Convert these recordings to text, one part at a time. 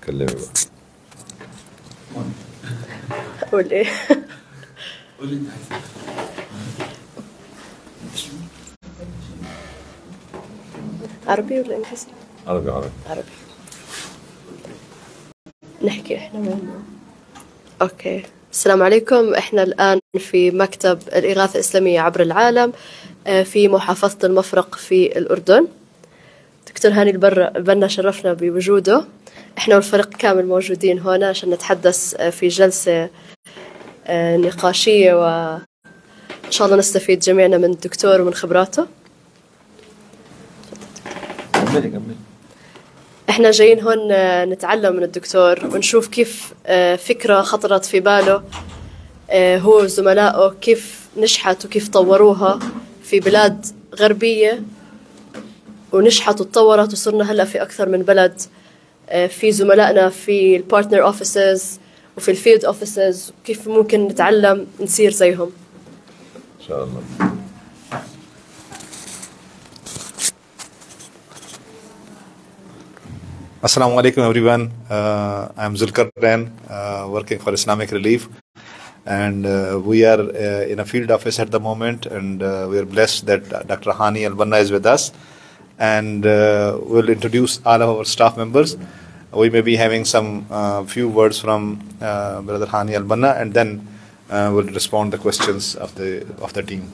اتكلمي بقى اقول ايه قولي انت عايز عربي ولا انجليزي عربي عربي عربي نحكي احنا من اوكي السلام عليكم احنا الان في مكتب الاغاثه الاسلاميه عبر العالم آه، في محافظه المفرق في الاردن دكتور هاني البر البنا شرفنا بوجوده احنا والفريق كامل موجودين هنا عشان نتحدث آه، في جلسه آه، نقاشيه وان شاء الله نستفيد جميعنا من الدكتور ومن خبراته كملي كملي احنا جايين هون آه، نتعلم من الدكتور ونشوف كيف آه، فكرة خطرت في باله آه، هو وزملائه كيف نجحت وكيف طوروها في بلاد غربية ونجحت وتطورت وصرنا هلا في أكثر من بلد آه، في زملائنا في البارتنر اوفيسز وفي الفيلد اوفيسز كيف ممكن نتعلم نصير زيهم ان شاء الله Assalamu alaikum everyone. Uh, I'm Zulkarnain, uh, working for Islamic Relief. And uh, we are uh, in a field office at the moment, and uh, we are blessed that Dr. Hani Al Banna is with us. And uh, we'll introduce all of our staff members. We may be having some uh, few words from uh, Brother Hani Al Banna, and then uh, we'll respond the questions of the of the team.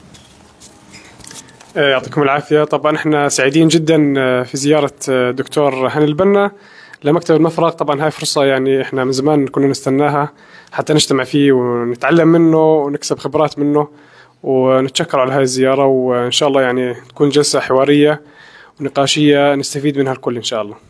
آه، يعطيكم العافية طبعا احنا سعيدين جدا آه، في زيارة آه، دكتور هاني البنا لمكتب المفرق طبعا هاي فرصة يعني احنا من زمان كنا نستناها حتى نجتمع فيه ونتعلم منه ونكسب خبرات منه ونتشكر على هاي الزيارة وإن شاء الله يعني تكون جلسة حوارية ونقاشية نستفيد منها الكل إن شاء الله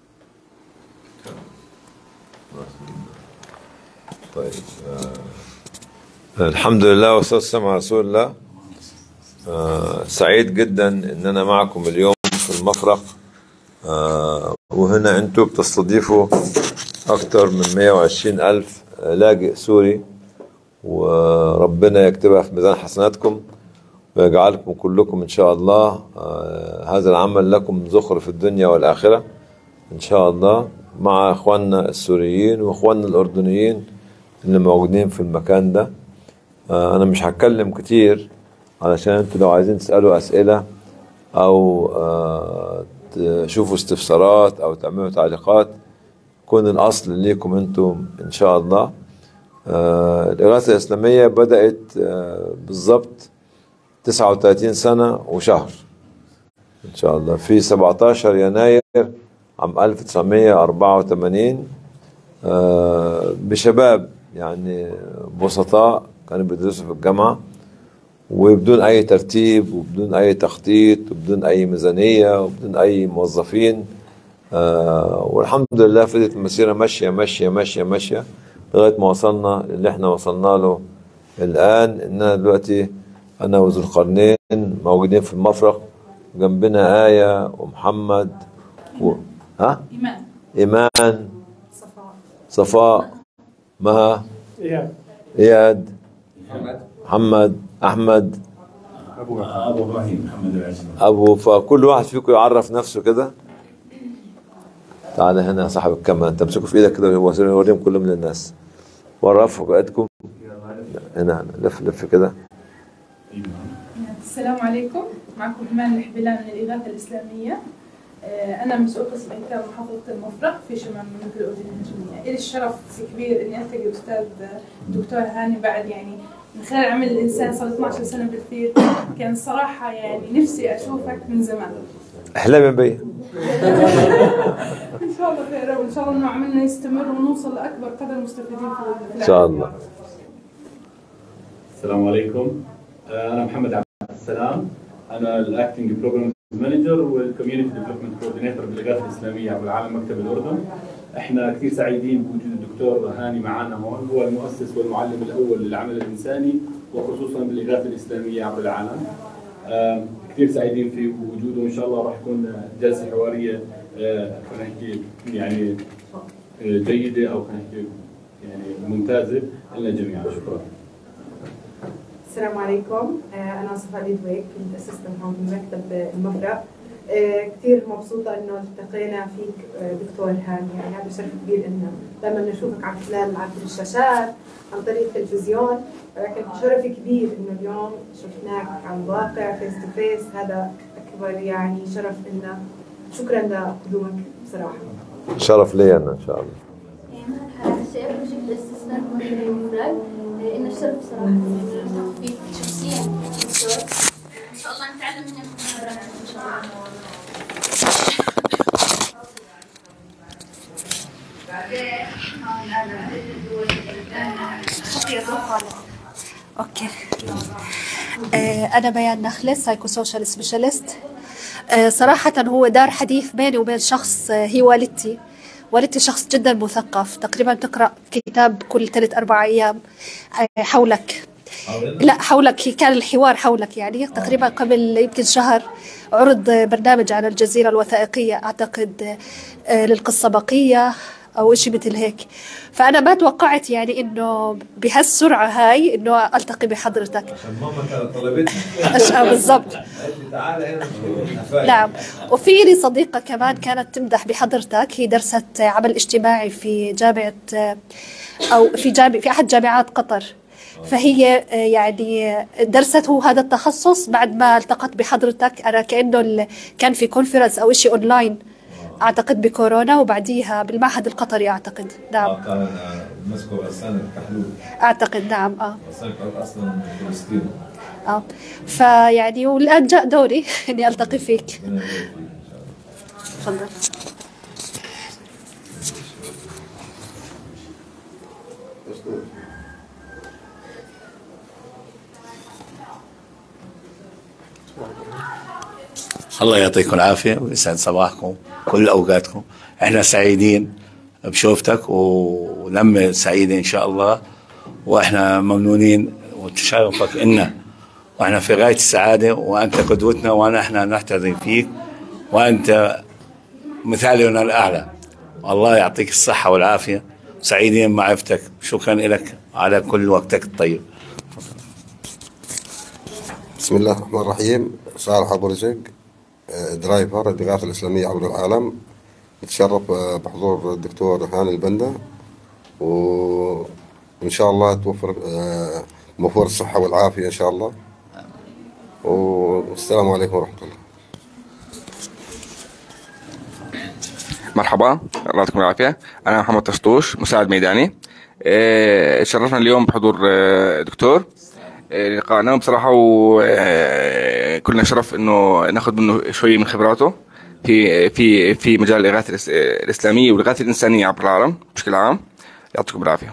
طيب آه، الحمد لله والصلاة والسلام على رسول الله آه، سعيد جدا ان انا معكم اليوم في المفرق آه، وهنا انتم بتستضيفوا اكثر من 120 الف لاجئ سوري وربنا يكتبها في ميزان حسناتكم ويجعلكم كلكم ان شاء الله آه، هذا العمل لكم ذخر في الدنيا والاخره ان شاء الله مع اخواننا السوريين واخواننا الاردنيين اللي موجودين في المكان ده آه، انا مش هتكلم كتير علشان انتوا لو عايزين تسالوا اسئله او آه، تشوفوا استفسارات او تعملوا تعليقات يكون الاصل ليكم انتم ان شاء الله آه، الاغاثه الاسلاميه بدات آه، بالظبط 39 سنه وشهر ان شاء الله في 17 يناير عام 1984 آه، بشباب يعني بسطاء كانوا بيدرسوا في الجامعه وبدون اي ترتيب وبدون اي تخطيط وبدون اي ميزانيه وبدون اي موظفين آه والحمد لله فضلت المسيره ماشيه ماشيه ماشيه ماشيه لغايه ما وصلنا اللي احنا وصلنا له الان اننا دلوقتي انا وذو القرنين موجودين في المفرق جنبنا ايه ومحمد و... ها إيمان ايمان صفاء صفاء مها اياد محمد احمد ابو ابراهيم محمد العزمي ابو فكل واحد فيكم يعرف نفسه كده تعال هنا يا صاحب الكاميرا انت امسكوا في ايدك كده وريهم كلهم للناس ورفوا فوقاتكم هنا هنا لف لف كده السلام عليكم معكم إيمان الحبلان من الإغاثة الإسلامية آه، أنا مسؤول قسم إنتاج محافظة المفرق في شمال المملكة الأردنية الهاشمية إلي الشرف كبير إني ألتقي بالأستاذ الدكتور هاني بعد يعني من خلال عمل الإنسان صار 12 سنة بالفيل كان صراحة يعني نفسي أشوفك من زمان احلامي بيا إن شاء الله خير وإن شاء الله إنه عملنا يستمر ونوصل لأكبر قدر مستفيدين في ان شاء الله السلام عليكم آه، انا محمد عبد السلام انا الاكتنج بروجرام مانجر والكوميونتي ديفلوبمنت كوردينيتور بالاغاثه الاسلاميه عبر العالم مكتب الاردن احنا كثير سعيدين بوجود الدكتور هاني معنا هون هو المؤسس والمعلم الاول للعمل الانساني وخصوصا بالاغاثه الاسلاميه عبر العالم آم، كثير سعيدين في وجوده وان شاء الله راح يكون جلسه حواريه آه، خلينا نحكي يعني آه، جيده او خلينا نحكي يعني ممتازه لنا جميعا شكرا السلام عليكم آه، أنا صفاء دويك كنت أسيستنت هون في مكتب المفرق آه، كثير مبسوطة إنه التقينا فيك آه، دكتور هاني يعني هذا شرف كبير إنه لما نشوفك عن خلال عبر الشاشات عن طريق التلفزيون ولكن شرف كبير إنه اليوم شفناك عن واقع فيس تو فيس هذا أكبر يعني شرف إنه شكرا لقدومك بصراحة شرف لي انا ان شاء الله مرحبا الشيخ بشكل استثناء مهم المفرد إن الشرف صراحة إنه نلتقي فيك شخصيا دكتور إن شاء الله نتعلم منك خبرات إن شاء الله اوكي آه، انا بيان نخلة سايكو سوشيال سبيشاليست آه، صراحة هو دار حديث بيني وبين شخص آه، هي والدتي والدتي شخص جدا مثقف تقريبا تقرأ كتاب كل ثلاث أربع أيام آه، حولك لا حولك هي كان الحوار حولك يعني تقريبا قبل يمكن شهر عرض برنامج على الجزيرة الوثائقية أعتقد آه، للقصة بقية أو إشي مثل هيك فأنا ما توقعت يعني إنه بهالسرعة هاي إنه ألتقي بحضرتك ماما كانت طلبتني أش- آه، بالضبط قالت لي تعالى هنا نعم وفي لي صديقة كمان كانت تمدح بحضرتك هي درست عمل اجتماعي في جامعة أو في جامعة في أحد جامعات قطر فهي آه، يعني درسته هذا التخصص بعد ما التقت بحضرتك أنا كأنه ال- كان في كونفرنس أو شيء أونلاين أعتقد بكورونا وبعديها بالمعهد القطري أعتقد نعم كان مسكوا غسان الكحلول أعتقد نعم آه غسان كانت اصلا من فلسطين اه فيعني والآن جاء دوري إني ألتقي فيك تفضل الله يعطيكم العافية ويسعد صباحكم كل أوقاتكم احنا سعيدين بشوفتك ولمة سعيدة إن شاء الله وإحنا ممنونين وتشرفك إنا وإحنا في غاية السعادة وأنت قدوتنا ونحن نحتذي فيك وأنت مثالنا الأعلى الله يعطيك الصحة والعافية سعيدين بمعرفتك شكرا لك على كل وقتك الطيب بسم الله الرحمن الرحيم صالح أبو رزق آه، درايفر الإغاثة الإسلامية عبر العالم نتشرف آه، بحضور الدكتور هاني البنا وإن شاء الله توفر آه، موفور الصحة والعافية إن شاء الله والسلام عليكم ورحمة الله مرحبا الله يعطيكم العافية أنا محمد طشطوش مساعد ميداني إيه، تشرفنا اليوم بحضور آه، دكتور إيه، لقائنا بصراحة وكلنا شرف إنه ناخذ منه شوي من خبراته في في في مجال الإغاثة الإس- الإسلامية والإغاثة الإنسانية عبر العالم بشكل عام يعطيكم العافية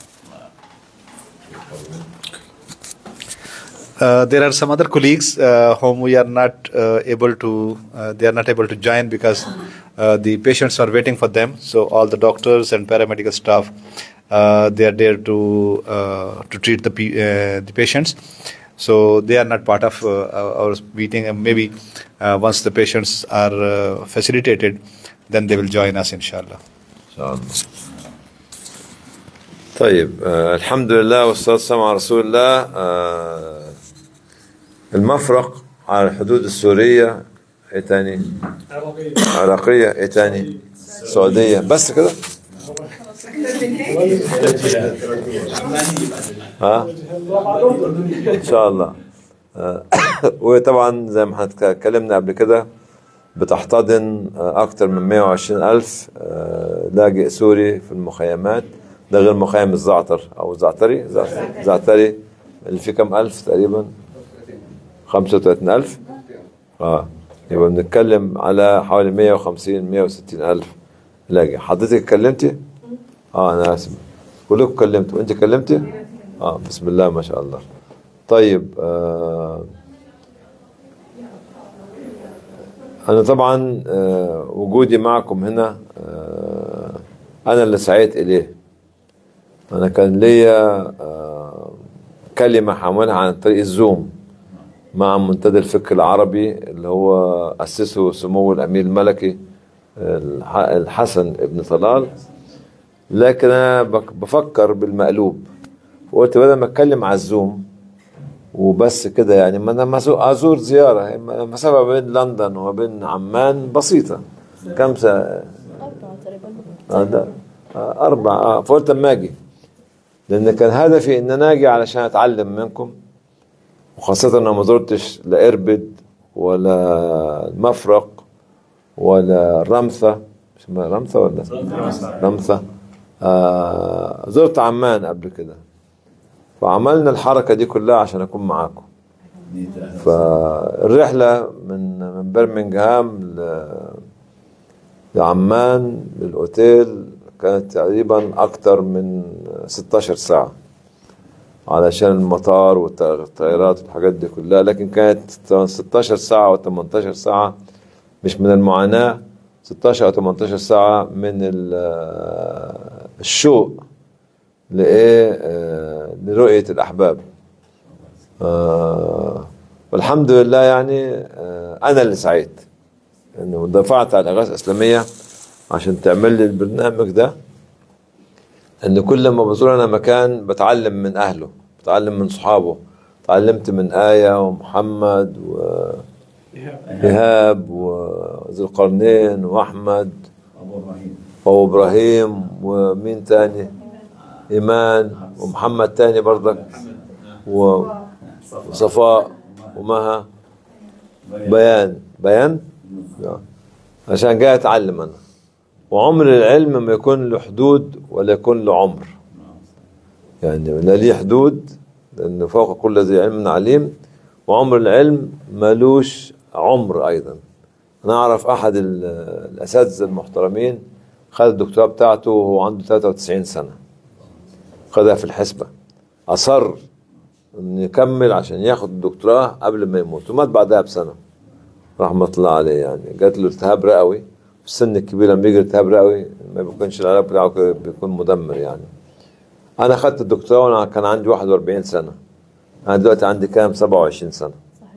Uh, there are some other colleagues uh, whom we are not uh, able to uh, they are not able to join because uh, the patients are waiting for them so all the doctors and paramedical staff uh, they are there to uh, to treat the pe- uh, the patients so they are not part of uh, our our meeting and maybe uh, once the patients are uh, facilitated then they will join us inshallah ان شاء الله طيب آه الحمد لله والصلاة والسلام على رسول الله آه المفرق على الحدود السورية ايه تاني عراقية ايه تاني سعودية بس كده ها ان شاء الله آه، وطبعا زي ما احنا اتكلمنا قبل كده بتحتضن آه، اكتر من 120 الف آه، لاجئ سوري في المخيمات ده غير مخيم الزعتر او الزعتري زع- زعتري اللي فيه كم الف تقريبا 35 الف اه يبقى بنتكلم على حوالي 150 160 الف لاجئ حضرتك اتكلمتي اه انا اسف كلكم كلمتوا انت كلمتي اه بسم الله ما شاء الله طيب آه أنا طبعا آه، وجودي معكم هنا آه، أنا اللي سعيت إليه أنا كان ليا آه، كلمة حاملها عن طريق الزوم مع منتدى الفكر العربي اللي هو أسسه سمو الأمير الملكي الح- الحسن ابن طلال لكن أنا بك- بفكر بالمقلوب وقلت بدل ما أتكلم على الزوم وبس كده يعني ما انا مسو- ازور زياره المسافه بين لندن وبين عمان بسيطه كم ساعه آه ده آه أربع آه فقلت أما أجي لأن كان هدفي إن أنا أجي علشان أتعلم منكم وخاصة أنا ما زرتش لا إربد ولا المفرق ولا الرمثة اسمها رمثة ولا رمثة آه زرت عمان قبل كده فعملنا الحركة دي كلها عشان أكون معاكم فالرحلة من من برمنغهام ل لعمان للأوتيل كانت تقريبا أكتر من 16 ساعة علشان المطار والطيارات والحاجات دي كلها لكن كانت 16 ساعة و 18 ساعة مش من المعاناة 16 أو 18 ساعة من ال- الشوق لإيه آه، لرؤية الأحباب آه، والحمد لله يعني آه، أنا اللي سعيت انه دفعت على الاغاثه الاسلاميه عشان تعمل لي البرنامج ده ان كل ما بزور انا مكان بتعلم من اهله بتعلم من صحابه تعلمت من آية ومحمد وإيهاب وذو القرنين وأحمد ابو ابراهيم وأبو إبراهيم ومين تاني إيمان ومحمد تاني برضك و- وصفاء ومها بيان بيان آه. عشان جاي اتعلم انا وعمر العلم ما يكون له حدود ولا يكون له عمر يعني لا ليه حدود لأن فوق كل ذي علم عليم وعمر العلم ملوش عمر أيضا أنا أعرف أحد ال- الأساتذة المحترمين خد الدكتوراه بتاعته وهو عنده 93 سنة خدها في الحسبة أصر إنه يكمل عشان ياخد الدكتوراه قبل ما يموت ومات بعدها بسنة رحمة الله عليه يعني جات له التهاب رئوي في السن الكبير لما بيجي التهاب رئوي ما بيكونش العلاج بتاعه كده بيكون مدمر يعني أنا خدت الدكتوراه وأنا كان عندي 41 سنة أنا دلوقتي عندي كام 27 سنة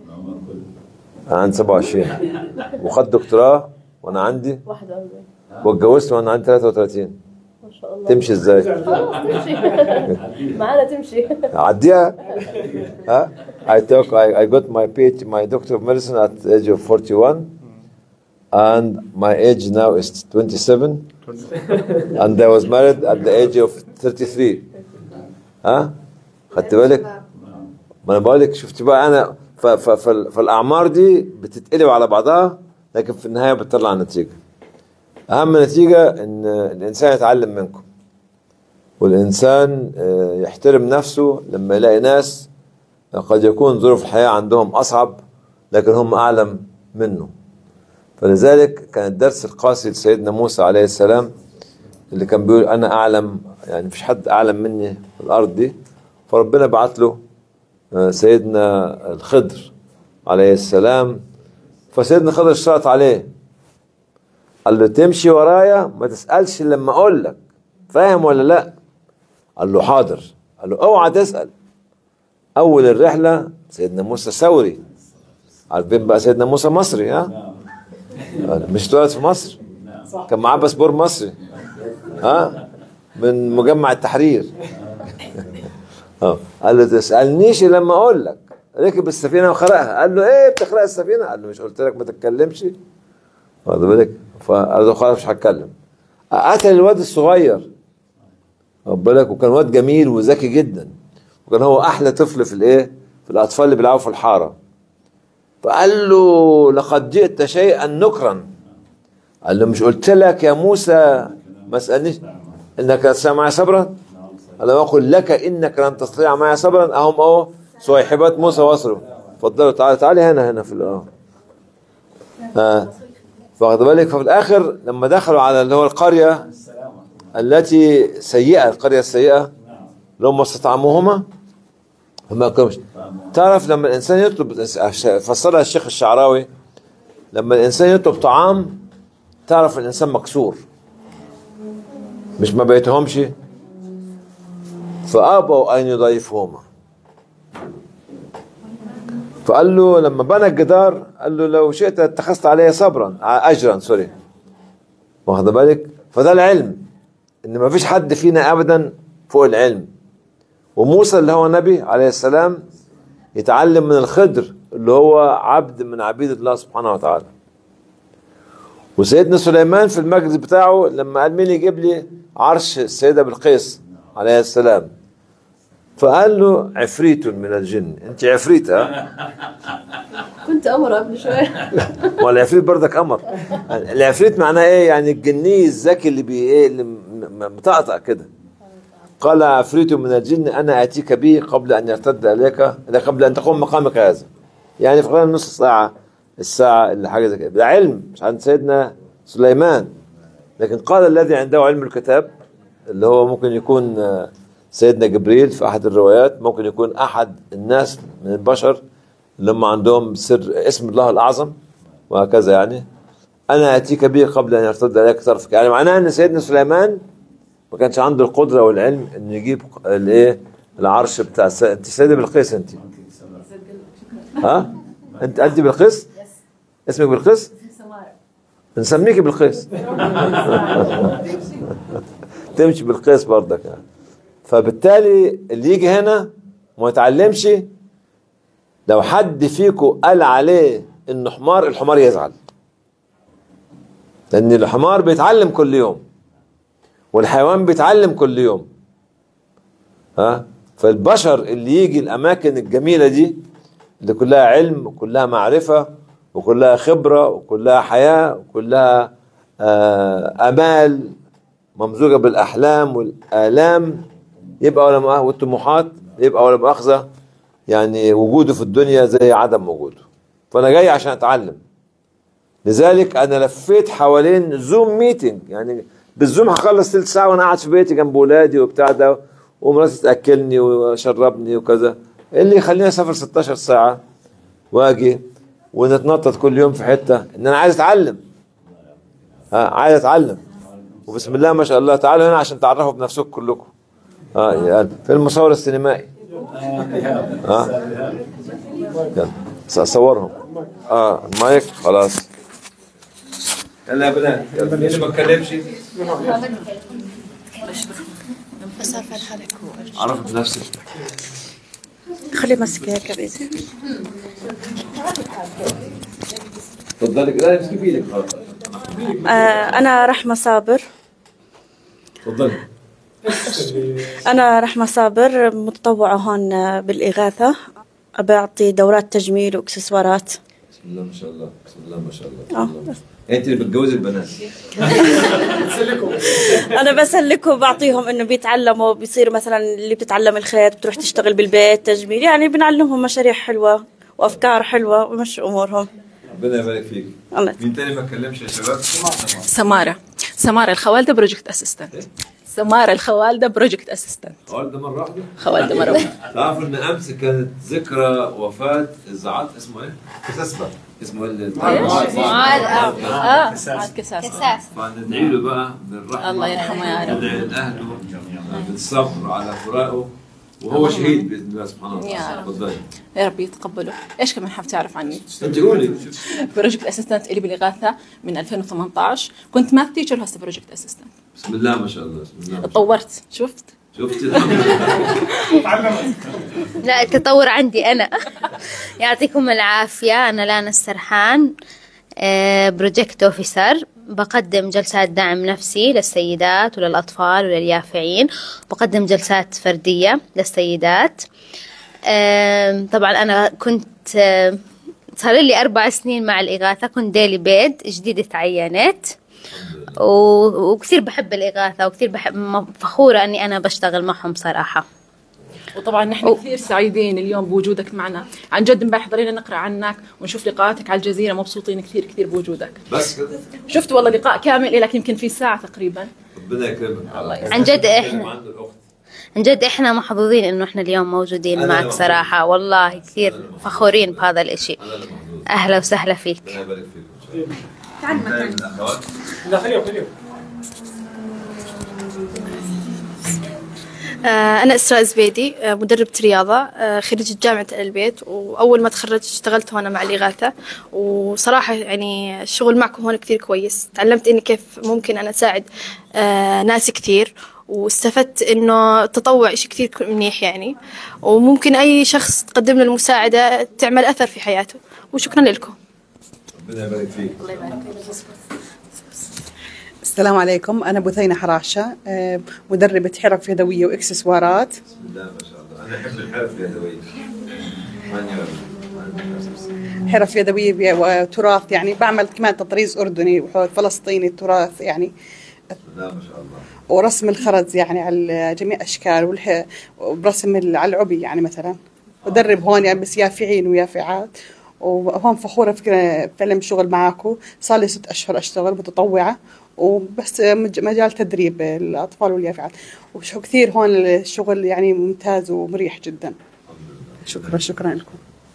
أنا عندي 27 وخدت دكتوراه وأنا عندي 41 واتجوزت وأنا عندي 33 ما شاء الله تمشي إزاي؟ خلاص تمشي معانا تمشي عديها ها I took I, I got my PhD my doctor of medicine at the age of 41 and my age now is 27 and I was married at the age of 33 ها خدت بالك ما انا بقول لك شفت بقى انا ف ف فال- فالاعمار دي بتتقلب على بعضها لكن في النهايه بتطلع نتيجه اهم نتيجه ان الانسان يتعلم منكم والإنسان آه، يحترم نفسه لما يلاقي ناس قد يكون ظروف الحياة عندهم أصعب لكن هم أعلم منه فلذلك كان الدرس القاسي لسيدنا موسى عليه السلام اللي كان بيقول أنا أعلم يعني مفيش حد أعلم مني في الأرض دي فربنا بعت له آه، سيدنا الخضر عليه السلام فسيدنا الخضر اشترط عليه قال له تمشي ورايا ما تسألش إلا لما أقول لك فاهم ولا لأ قال له حاضر قال له اوعى تسأل أول الرحلة سيدنا موسى ثوري عارفين بقى سيدنا موسى مصري ها مش اتولد في مصر كان معاه باسبور مصري ها من مجمع التحرير اه قال له تسألنيش إلا لما أقول لك ركب السفينة وخرقها قال له إيه بتخرق السفينة قال له مش قلت لك ما تتكلمش واخد بالك فقال له خلاص مش هتكلم قتل الواد الصغير واخد بالك وكان واد جميل وذكي جدا وكان هو احلى طفل في الايه في الاطفال اللي بيلعبوا في الحاره فقال له لقد جئت شيئا نكرا قال له مش قلت لك يا موسى ما اسالنيش انك تستطيع معي صبرا ألم أقل لك إنك لن تستطيع معي صبرا أهم أهو صيحبات موسى وصلوا اتفضلوا تعالى تعالي هنا هنا في الأه آه. فاخد بالك ففي الآخر لما دخلوا على اللي هو القرية التي سيئة القرية السيئة لهم استطعموهما فما كانوش تعرف لما الإنسان يطلب فسرها الشيخ الشعراوي لما الإنسان يطلب طعام تعرف الإنسان مكسور مش ما بيتهمش فأبوا أن يضيفهما فقال له لما بنى الجدار قال له لو شئت اتخذت عليه صبرا أجرا سوري واخد بالك فده العلم ان ما فيش حد فينا ابدا فوق العلم وموسى اللي هو نبي عليه السلام يتعلم من الخضر اللي هو عبد من عبيد الله سبحانه وتعالى وسيدنا سليمان في المجلس بتاعه لما قال مين يجيب لي عرش السيدة بلقيس عليه السلام فقال له عفريت من الجن انت عفريت ها كنت أمر قبل شوية ما العفريت برضك قمر العفريت معناه ايه يعني الجني الذكي اللي بي ايه اللي م- م- مطقطق كده قال عفريت من الجن انا اتيك به قبل ان يرتد اليك لا قبل ان تقوم مقامك هذا يعني في خلال نص ساعه الساعه اللي حاجه زي كده ده علم مش عند سيدنا سليمان لكن قال الذي عنده علم الكتاب اللي هو ممكن يكون آه، سيدنا جبريل في احد الروايات ممكن يكون احد الناس من البشر اللي هم عندهم سر اسم الله الاعظم وهكذا يعني انا اتيك به قبل ان يرتد عليك طرفك يعني معناه ان سيدنا سليمان ما كانش عنده القدره والعلم انه يجيب الايه العرش بتاع الس- انت سيده بلقيس انت ها انت انت بلقيس اسمك بلقيس نسميك بلقيس تمشي بالقيس برضك يعني فبالتالي اللي يجي هنا وما يتعلمش لو حد فيكم قال عليه انه حمار الحمار يزعل لان الحمار بيتعلم كل يوم والحيوان بيتعلم كل يوم ها فالبشر اللي يجي الاماكن الجميله دي اللي كلها علم وكلها معرفه وكلها خبره وكلها حياه وكلها آه امال ممزوجه بالاحلام والالام يبقى ولا مؤاخ- والطموحات يبقى ولا مؤاخذه يعني وجوده في الدنيا زي عدم وجوده فانا جاي عشان اتعلم لذلك انا لفيت حوالين زوم ميتنج يعني بالزوم هخلص ثلث ساعه وانا قاعد في بيتي جنب ولادي وبتاع ده ومراتي تاكلني وشربني وكذا إيه اللي يخليني اسافر 16 ساعه واجي ونتنطط كل يوم في حته ان انا عايز اتعلم ها عايز اتعلم وبسم الله ما شاء الله تعالوا هنا عشان تعرفوا بنفسكم كلكم اه يعني في المصور السينمائي ها يلا ص- صورهم اه المايك خلاص يلا يا بنات يلا ليش ما اتكلمش مسافة لحالك عرف بنفسك خليه ماسك هيك بإيدي تفضلي لا امسكي بايدك خلاص آه أنا رحمة صابر تفضلي أنا رحمة صابر متطوعة هون آه، بالإغاثة بعطي دورات تجميل وإكسسوارات بسم الله ما شاء الله بسم الله ما شاء الله آه. انت اللي بتجوزي البنات أنا بسلكهم بعطيهم إنه بيتعلموا بيصير مثلا اللي بتتعلم الخيط بتروح تشتغل بالبيت تجميل يعني بنعلمهم مشاريع حلوة وأفكار حلوة ومشي أمورهم ربنا يبارك فيك الله مين تاني ما اتكلمش يا شباب سمارة سمارة الخوالدة بروجكت اسيستنت سمارة الخوالدة بروجكت اسيستنت خوالده مرة واحدة؟ خوالده مرة واحدة. تعرفوا ان امس كانت ذكرى وفاة الزعاط اسمه ايه؟ كساسبة اسمه ايه اللي معاذ. معاذ، آه. آه، معاذ كساس. كساس. فندعي له بقى بالرحمة الله يرحمه يا رب. ندعي لاهله بالصبر على فراقه وهو شهيد باذن الله سبحانه يا وتعالى رب. تفضلي يا رب يتقبله ايش كمان حاب تعرف عني انت قولي بروجكت اسيستنت الي بالاغاثه من 2018 كنت ماث تيشر هسه بروجكت اسيستنت بسم الله ما شاء الله بسم الله ما شاء الله. تطورت شفت شفتي الحمد لله لا التطور عندي أنا يعطيكم العافية أنا لانا السرحان بروجكت أوفيسر بقدم جلسات دعم نفسي للسيدات وللأطفال ولليافعين بقدم جلسات فردية للسيدات آم، طبعا أنا كنت آم، صار لي أربع سنين مع الإغاثة كنت ديلي بيد جديد تعينت و- وكثير بحب الإغاثة وكثير بحب م- فخورة أني أنا بشتغل معهم صراحة وطبعا نحن كثير سعيدين اليوم بوجودك معنا عن جد امبارح ضلينا نقرا عنك ونشوف لقاءاتك على الجزيره مبسوطين كثير كثير بوجودك بس كده شفت والله لقاء كامل لك يمكن في ساعه تقريبا ربنا يكرمك الله عن جد إحنا عن جد احنا محظوظين انه احنا اليوم موجودين أنا معك محظوظ. صراحة والله كثير فخورين بهذا الاشي اهلا وسهلا فيك ربنا يبارك فيك تعال مكان الاخوات لا خليهم خليهم آه، أنا إسراء زبيدي آه، مدربة رياضة آه، خريجة جامعة البيت وأول ما تخرجت اشتغلت هنا مع الإغاثة وصراحة يعني الشغل معكم هون كثير كويس تعلمت إني كيف ممكن أنا أساعد آه، ناس كثير واستفدت إنه التطوع إشي كثير منيح يعني وممكن أي شخص تقدم له المساعدة تعمل أثر في حياته وشكرا لكم ربنا يبارك فيك السلام عليكم أنا بثينة حراشة آه، مدربة حرف يدوية وإكسسوارات بسم الله ما شاء الله انا احب الحرف اليدويه ماني حرف يدوية بي- وتراث يعني بعمل كمان تطريز أردني وفلسطيني تراث يعني لا ما شاء الله ورسم الخرز يعني على جميع أشكال والح... ورسم ال- على العبي يعني مثلا أدرب هون يعني بس يافعين ويافعات وهون فخورة في فعلا شغل معاكم صار لي ست أشهر أشتغل متطوعة وبس مج- مجال تدريب الأطفال واليافعات وشو كثير هون الشغل يعني ممتاز ومريح جدا شكرا شكرا لكم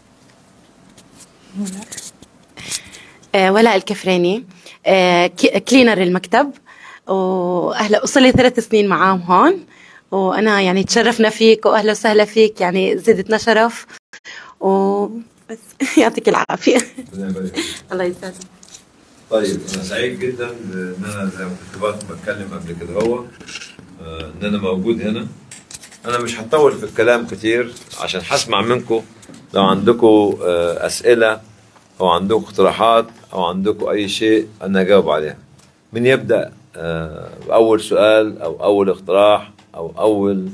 آه، ولاء الكفريني آه، كي- كلينر المكتب واهلا صار لي ثلاث سنين معاهم هون وانا يعني تشرفنا فيك واهلا وسهلا فيك يعني زدتنا شرف وبس يعطيك العافيه ربنا يبارك فيك الله يسعدك طيب انا سعيد جدا ان انا زي ما كنت بك- بتكلم قبل كده هو آه، ان انا موجود هنا انا مش هطول في الكلام كتير عشان هسمع منكم لو عندكم آه، اسئله او عندكم اقتراحات او عندكم اي شيء انا اجاوب عليها من يبدا آه، باول سؤال او اول اقتراح او اول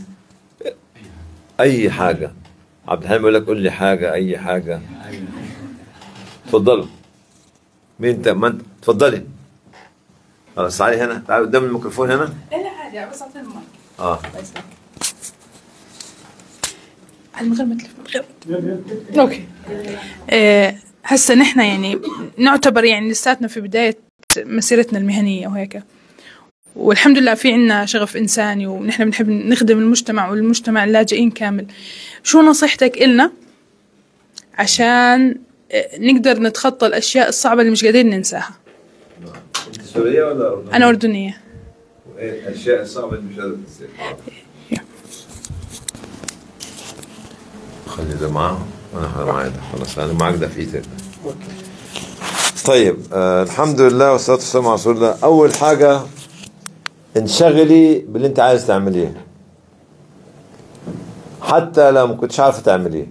اي حاجه عبد الحليم يقول لك قول لي حاجه اي حاجه اتفضلوا مين انت ما انت اتفضلي خلاص تعالي هنا تعالي قدام الميكروفون هنا لا لا عادي بس اعطيني المايك اه الله يسلمك على من غير ما تلف من غير اوكي آه، هسه نحن يعني نعتبر يعني لساتنا في بداية مسيرتنا المهنية وهيك والحمد لله في عنا شغف إنساني ونحن بنحب نخدم المجتمع والمجتمع اللاجئين كامل شو نصيحتك إلنا عشان آه، نقدر نتخطى الأشياء الصعبة اللي مش قادرين ننساها انت سوريه ولا اردنيه؟ أنا أردنية وايه الاشياء الصعبه اللي مش قادر تنساها خلي ده معاهم وانا معايا ده خلاص انا معاك ده في ايدك طيب آه الحمد لله والصلاه والسلام على رسول الله اول حاجه انشغلي باللي انت عايز تعمليه حتى لو ما كنتش عارفه تعمليه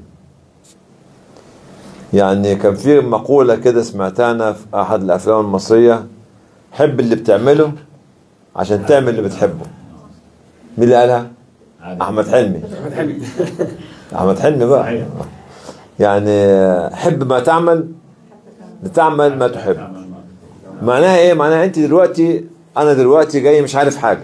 يعني كان في مقوله كده سمعتها انا في احد الافلام المصريه حب اللي بتعمله عشان تعمل اللي بتحبه مين اللي قالها؟ احمد حلمي احمد حلمي بقى يعني حب ما تعمل لتعمل ما تحب معناها ايه معناها انت دلوقتي انا دلوقتي جاي مش عارف حاجه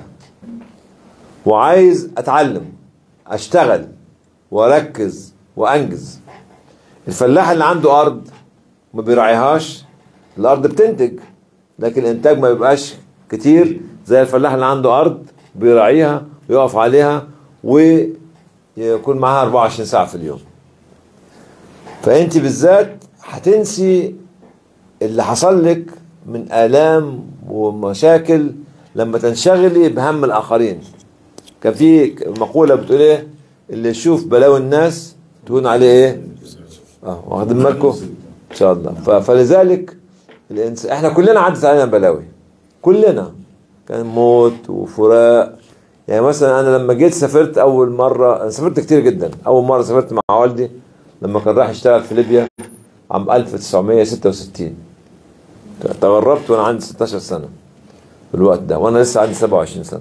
وعايز اتعلم اشتغل واركز وانجز الفلاح اللي عنده ارض ما بيراعيهاش الارض بتنتج لكن الانتاج ما بيبقاش كتير زي الفلاح اللي عنده ارض بيراعيها ويقف عليها ويكون معاها 24 ساعه في اليوم فانت بالذات هتنسي اللي حصل لك من آلام ومشاكل لما تنشغلي بهم الآخرين كان في مقولة بتقول ايه اللي يشوف بلاوي الناس تهون عليه ايه اه واخدين بالكم ان شاء الله ف- فلذلك الإنس... احنا كلنا عدت علينا بلاوي كلنا كان موت وفراق يعني مثلا انا لما جيت سافرت اول مره انا سافرت كتير جدا اول مره سافرت مع والدي لما كان راح يشتغل في ليبيا عام 1966 تغربت وانا عندي 16 سنه في الوقت ده وانا لسه عندي 27 سنه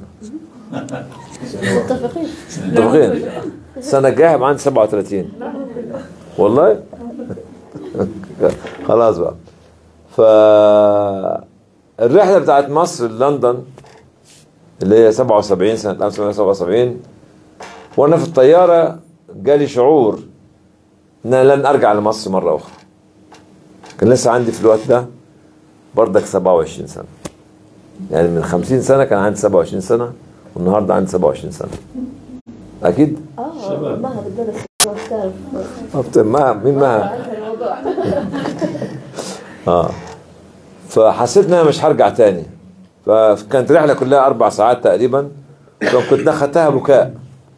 متفقين متفقين السنه الجايه هيبقى عندي 37 والله خلاص بقى ف الرحله بتاعت مصر لندن اللي هي 77 سنه 1977 وانا في الطياره جالي شعور ان انا لن ارجع لمصر مره اخرى كان لسه عندي في الوقت ده بردك 27 سنه يعني من 50 سنه كان عندي 27 سنه والنهارده عندي 27 سنه اكيد اه ما بالدرس ما بتعرف أبت- ما مين ما عارفة الموضوع اه فحسيت ان انا مش هرجع تاني فكانت رحله كلها اربع ساعات تقريبا فكنت اخدتها بكاء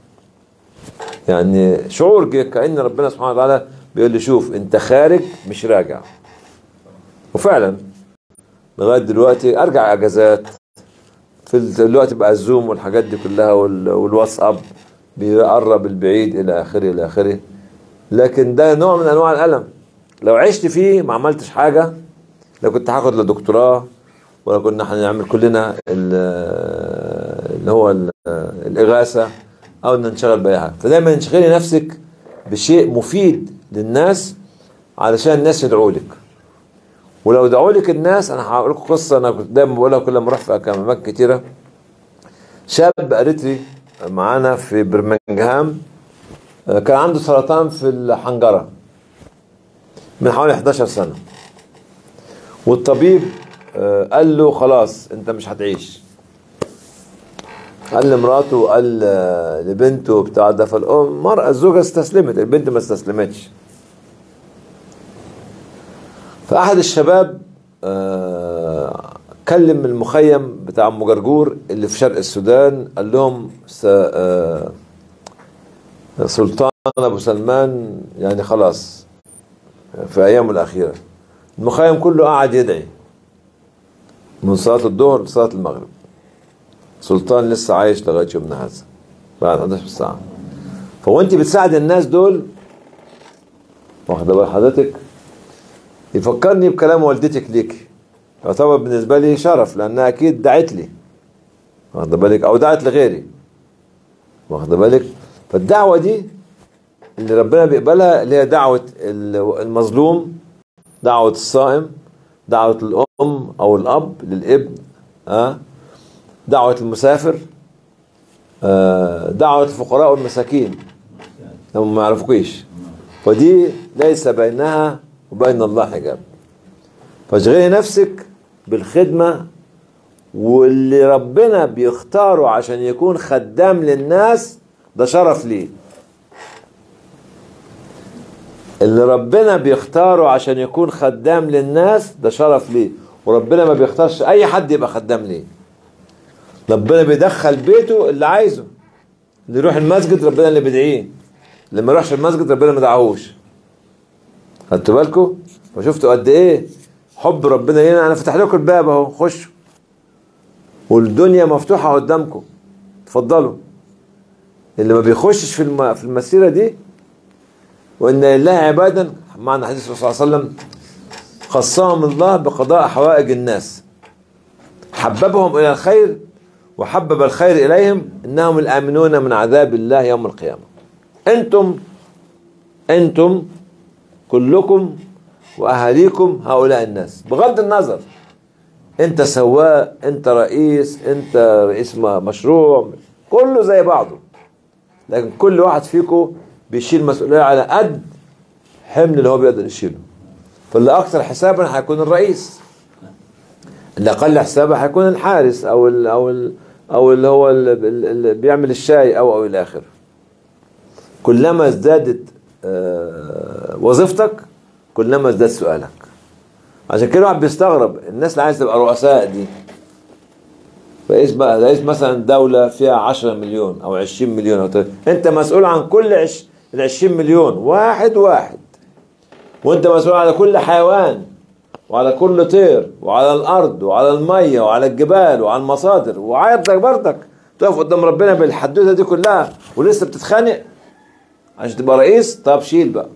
يعني شعور جه كان ربنا سبحانه وتعالى بيقول لي شوف انت خارج مش راجع وفعلا لغايه دلوقتي ارجع اجازات في دلوقتي بقى الزوم والحاجات دي كلها وال- والواتساب بيقرب البعيد الى اخره الى اخره لكن ده نوع من انواع الالم لو عشت فيه ما عملتش حاجه لو كنت هاخد لا دكتوراه ولا كنا هنعمل كلنا ال- اللي هو ال- الاغاثه او ان نشتغل باي حاجه فدايما انشغلي نفسك بشيء مفيد للناس علشان الناس يدعوا لك ولو دعوا لك الناس انا هقول لكم قصه انا كنت دايما بقولها كل ما اروح في اماكن كتيره شاب اريتري معانا في برمنجهام آه، كان عنده سرطان في الحنجره من حوالي 11 سنه والطبيب آه، قال له خلاص انت مش هتعيش قال لمراته وقال آه، لبنته بتاع ده فالمرأة الزوجة استسلمت البنت ما استسلمتش فأحد الشباب آه، كلم المخيم بتاع أم جرجور اللي في شرق السودان قال لهم س- آه، سلطان أبو سلمان يعني خلاص في أيامه الأخيرة المخيم كله قعد يدعي من صلاة الظهر لصلاة المغرب سلطان لسه عايش لغاية يومنا هذا بعد 11 ساعة فوانت بتساعد الناس دول واخده بال حضرتك يفكرني بكلام والدتك ليك يعتبر بالنسبة لي شرف لأنها أكيد دعت لي واخده بالك أو دعت لغيري واخده بالك فالدعوة دي اللي ربنا بيقبلها اللي هي دعوة ال- المظلوم دعوة الصائم دعوة الأم أو الأب للابن ها دعوة المسافر آه، دعوة الفقراء والمساكين هم ما يعرفوكيش ودي ليس بينها وبين الله حجاب فاشغلي نفسك بالخدمة واللي ربنا بيختاره عشان يكون خدام للناس ده شرف ليه اللي ربنا بيختاره عشان يكون خدام للناس ده شرف ليه وربنا ما بيختارش اي حد يبقى خدام ليه ربنا بيدخل بيته اللي عايزه اللي يروح المسجد ربنا اللي بيدعيه اللي ما يروحش المسجد ربنا ما دعاهوش خدتوا بالكم وشفتوا قد ايه حب ربنا لينا انا فتح لكم الباب اهو خشوا والدنيا مفتوحه قدامكم اتفضلوا اللي ما بيخشش في الم... في المسيره دي وان لله عبادا معنى حديث الرسول صلى الله عليه وسلم خصهم الله بقضاء حوائج الناس حببهم الى الخير وحبب الخير اليهم انهم الامنون من عذاب الله يوم القيامه انتم انتم كلكم واهاليكم هؤلاء الناس بغض النظر انت سواق انت رئيس انت رئيس م- مشروع كله زي بعضه لكن كل واحد فيكم بيشيل مسؤوليه على قد حمل اللي هو بيقدر يشيله فاللي اكثر حسابا هيكون الرئيس اللي اقل حسابا هيكون الحارس او ال او ال او اللي هو اللي اللي بيعمل الشاي او او الى اخره كلما ازدادت آه، وظيفتك كلما ازداد سؤالك عشان كده الواحد بيستغرب الناس اللي عايز تبقى رؤساء دي رئيس بقى رئيس مثلا دولة فيها 10 مليون أو 20 مليون أو 30. أنت مسؤول عن كل عش... ال 20 مليون واحد واحد وأنت مسؤول على كل حيوان وعلى كل طير وعلى الأرض وعلى المية وعلى الجبال وعلى المصادر وعايزك برضك تقف قدام ربنا بالحدوتة دي كلها ولسه بتتخانق عشان تبقى رئيس طب شيل بقى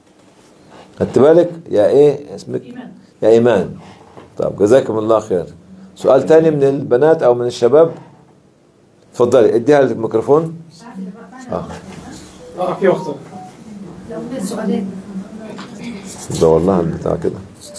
خدت بالك يا ايه اسمك يا ايمان طب جزاكم الله خير سؤال تاني من البنات او من الشباب اتفضلي اديها الميكروفون اه اه في وقت لو في سؤالين ده والله البتاع كده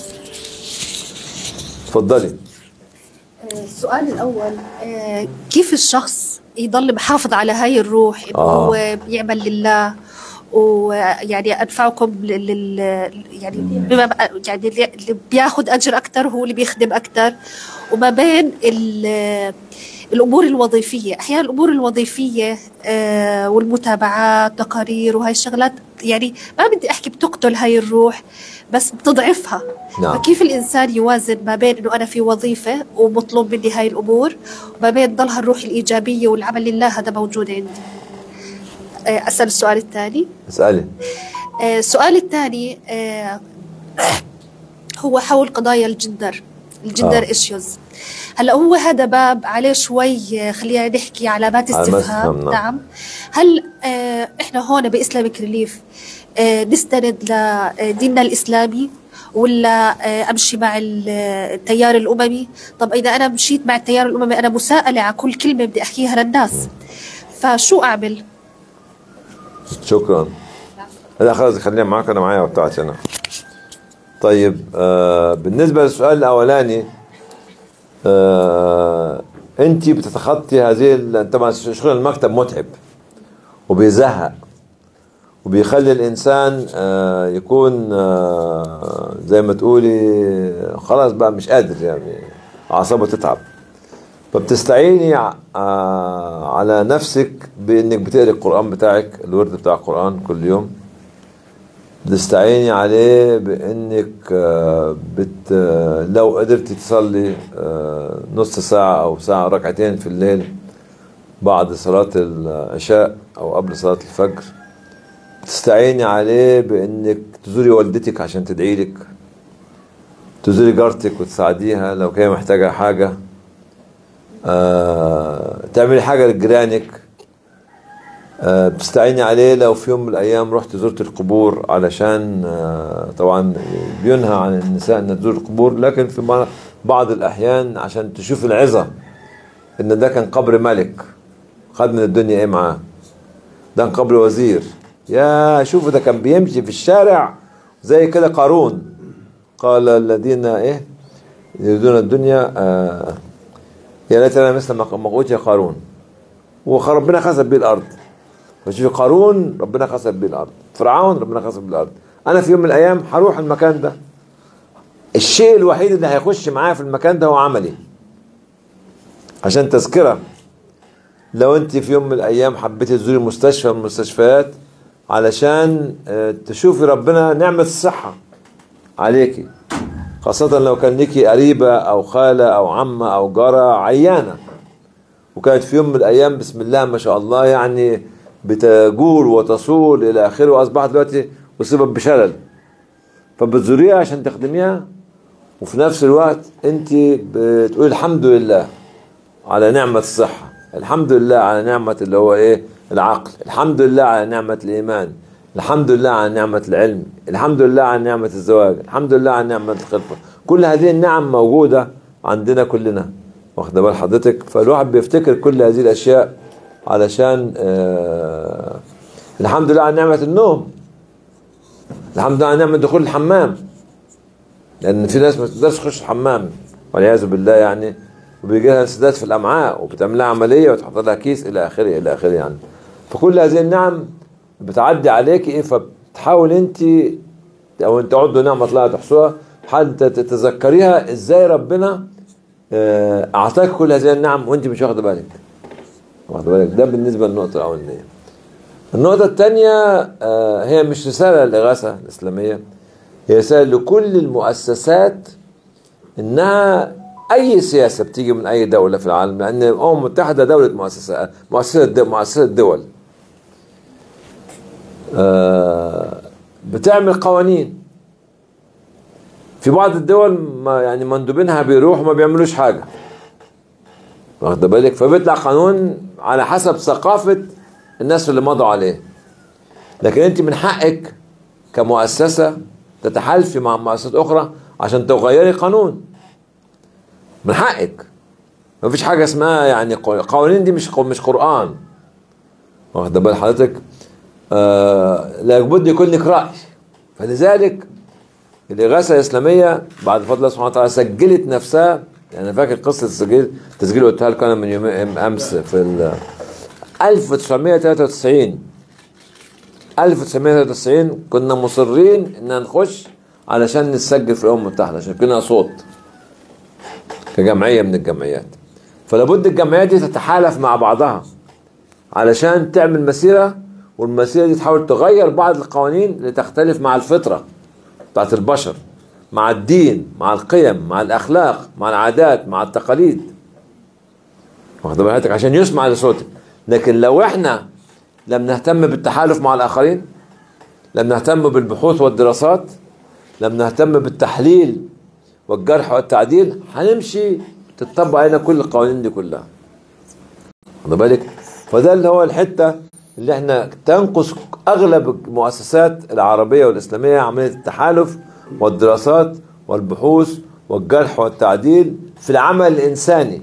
اتفضلي آه، السؤال الأول آه، كيف الشخص يضل محافظ على هاي الروح إنه آه. هو بيعمل لله ويعني أدفعكم لل لل- يعني بما بقى- يعني اللي اللي بياخد أجر أكثر هو اللي بيخدم أكثر وما بين ال- الأمور الوظيفية أحيانا الأمور الوظيفية آه، والمتابعات تقارير وهاي الشغلات يعني ما بدي أحكي بتقتل هاي الروح بس بتضعفها نعم. فكيف الإنسان يوازن ما بين إنه أنا في وظيفة ومطلوب مني هاي الأمور وما بين ضلها الروح الإيجابية والعمل لله هذا موجود عندي آه، أسأل السؤال الثاني اسألي آه، السؤال الثاني آه، هو حول قضايا الجندر الجندر آه. ايشوز هلا هو هذا باب عليه شوي آه، خلينا نحكي علامات علامات استفهام استفهام، نعم. نعم هل آه، احنا هون باسلامك ريليف آه، نستند لديننا الاسلامي ولا آه، امشي مع ال- التيار الاممي طب اذا انا مشيت مع التيار الاممي انا مساءله على كل كلمه بدي احكيها للناس فشو اعمل شكرا لا خلاص خلينا معاك انا معايا بتاعتي انا طيب آه بالنسبه للسؤال الاولاني آه انت بتتخطي هذه ال- طبعا شغل المكتب متعب وبيزهق وبيخلي الانسان آه يكون آه زي ما تقولي خلاص بقى مش قادر يعني اعصابه تتعب فبتستعيني ع- آه، على نفسك بانك بتقري القران بتاعك الورد بتاع القران كل يوم بتستعيني عليه بانك آه، بت آه، لو قدرتي تصلي آه، نص ساعه او ساعه ركعتين في الليل بعد صلاه العشاء او قبل صلاه الفجر تستعيني عليه بانك تزوري والدتك عشان تدعي لك تزوري جارتك وتساعديها لو كانت محتاجه حاجه آه، تعملي حاجة لجيرانك آه، بتستعيني عليه لو في يوم من الأيام رحت زرت القبور علشان آه، طبعا بينهى عن النساء أن تزور القبور لكن في بعض- بعض الأحيان عشان تشوف العظة إن ده كان قبر ملك خد من الدنيا إيه معاه ده كان قبر وزير يا شوفوا ده كان بيمشي في الشارع زي كده قارون قال الذين إيه يريدون الدنيا آه يا ليت لنا مثل ما ما اوتي قارون وربنا خسف بيه الارض فشوف قارون ربنا خسف بيه الارض فرعون ربنا خسف بيه الارض انا في يوم من الايام هروح المكان ده الشيء الوحيد اللي هيخش معايا في المكان ده هو عملي عشان تذكره لو انت في يوم من الايام حبيتي تزوري مستشفى من المستشفيات علشان آه، تشوفي ربنا نعمة الصحة عليكي خاصة لو كان ليكي قريبة أو خالة أو عمة أو جارة عيانة وكانت في يوم من الأيام بسم الله ما شاء الله يعني بتجول وتصول إلى آخره وأصبحت دلوقتي أصيبت بشلل فبتزوريها عشان تخدميها وفي نفس الوقت أنت بتقولي الحمد لله على نعمة الصحة الحمد لله على نعمة اللي هو إيه العقل الحمد لله على نعمة الإيمان الحمد لله على نعمة العلم الحمد لله على نعمة الزواج الحمد لله على نعمة الخلفة كل هذه النعم موجودة عندنا كلنا واخد بال حضرتك فالواحد بيفتكر كل هذه الأشياء علشان آه الحمد لله على نعمة النوم الحمد لله على نعمة دخول الحمام لأن في ناس ما تقدرش تخش الحمام والعياذ بالله يعني وبيجي لها انسداد في الأمعاء وبتعمل لها عملية وتحط لها كيس إلى آخره إلى آخره يعني فكل هذه النعم بتعدي عليك ايه فبتحاول انت او انت تعدوا نعمه الله تحصوها حتى تتذكريها ازاي ربنا آه، اعطاك كل هذه النعم وانت مش واخده بالك واخده بالك ده بالنسبه للنقطه الاولانيه النقطه الثانيه هي مش رساله للاغاثه الاسلاميه هي رساله لكل المؤسسات انها اي سياسه بتيجي من اي دوله في العالم لان الامم المتحده دوله مؤسسه مؤسسه مؤسسه دول آه، بتعمل قوانين في بعض الدول ما يعني مندوبينها بيروحوا ما بيعملوش حاجه واخد بالك فبيطلع قانون على حسب ثقافه الناس اللي مضوا عليه لكن انت من حقك كمؤسسه تتحالفي مع مؤسسات اخرى عشان تغيري قانون من حقك ما فيش حاجه اسمها يعني قوانين دي مش مش قران واخد بال حضرتك آه لابد يكون لك راي فلذلك الاغاثه الاسلاميه بعد فضل الله سبحانه وتعالى سجلت نفسها يعني انا فاكر قصه التسجيل تسجيل قلتها لكم انا من يوم امس في ال 1993 1993 كنا مصرين ان نخش علشان نسجل في الامم المتحده عشان كنا صوت كجمعيه من الجمعيات فلابد الجمعيات دي تتحالف مع بعضها علشان تعمل مسيره والمسيره دي تحاول تغير بعض القوانين اللي تختلف مع الفطره بتاعت البشر مع الدين مع القيم مع الاخلاق مع العادات مع التقاليد واخد بالك عشان يسمع لصوتك لكن لو احنا لم نهتم بالتحالف مع الاخرين لم نهتم بالبحوث والدراسات لم نهتم بالتحليل والجرح والتعديل هنمشي تطبق علينا كل القوانين دي كلها واخد بالك فده اللي هو الحته اللي احنا تنقص اغلب المؤسسات العربيه والاسلاميه عمليه التحالف والدراسات والبحوث والجرح والتعديل في العمل الانساني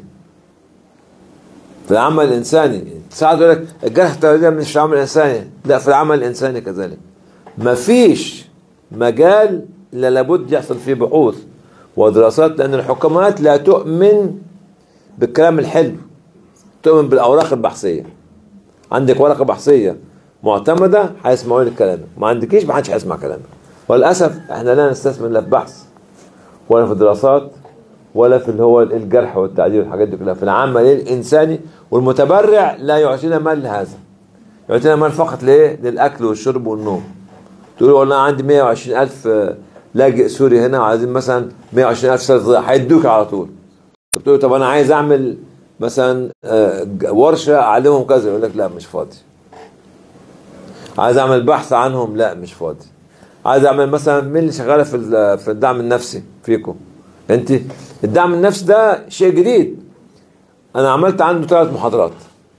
في العمل الانساني ساعات يقول لك الجرح والتعديل مش في العمل الانساني لا في العمل الانساني كذلك مفيش مجال الا لابد يحصل فيه بحوث ودراسات لان الحكومات لا تؤمن بالكلام الحلو تؤمن بالاوراق البحثيه عندك ورقه بحثيه معتمده هيسمعوا لك كلامك ما عندكيش ما حدش هيسمع كلامك وللاسف احنا لا نستثمر لا في بحث ولا في دراسات ولا في اللي هو الجرح والتعديل والحاجات دي كلها في العمل الانساني والمتبرع لا يعطينا مال لهذا يعطينا مال فقط ليه للاكل والشرب والنوم تقول والله عندي 120 ألف لاجئ سوري هنا وعايزين مثلا 120 ألف سنة هيدوك على طول تقول طب أنا عايز أعمل مثلا آه، ورشة أعلمهم كذا يقول لك لا مش فاضي عايز أعمل بحث عنهم لا مش فاضي عايز أعمل مثلا مين اللي شغالة في ال- في الدعم النفسي فيكم أنت الدعم النفسي ده شيء جديد أنا عملت عنده ثلاث محاضرات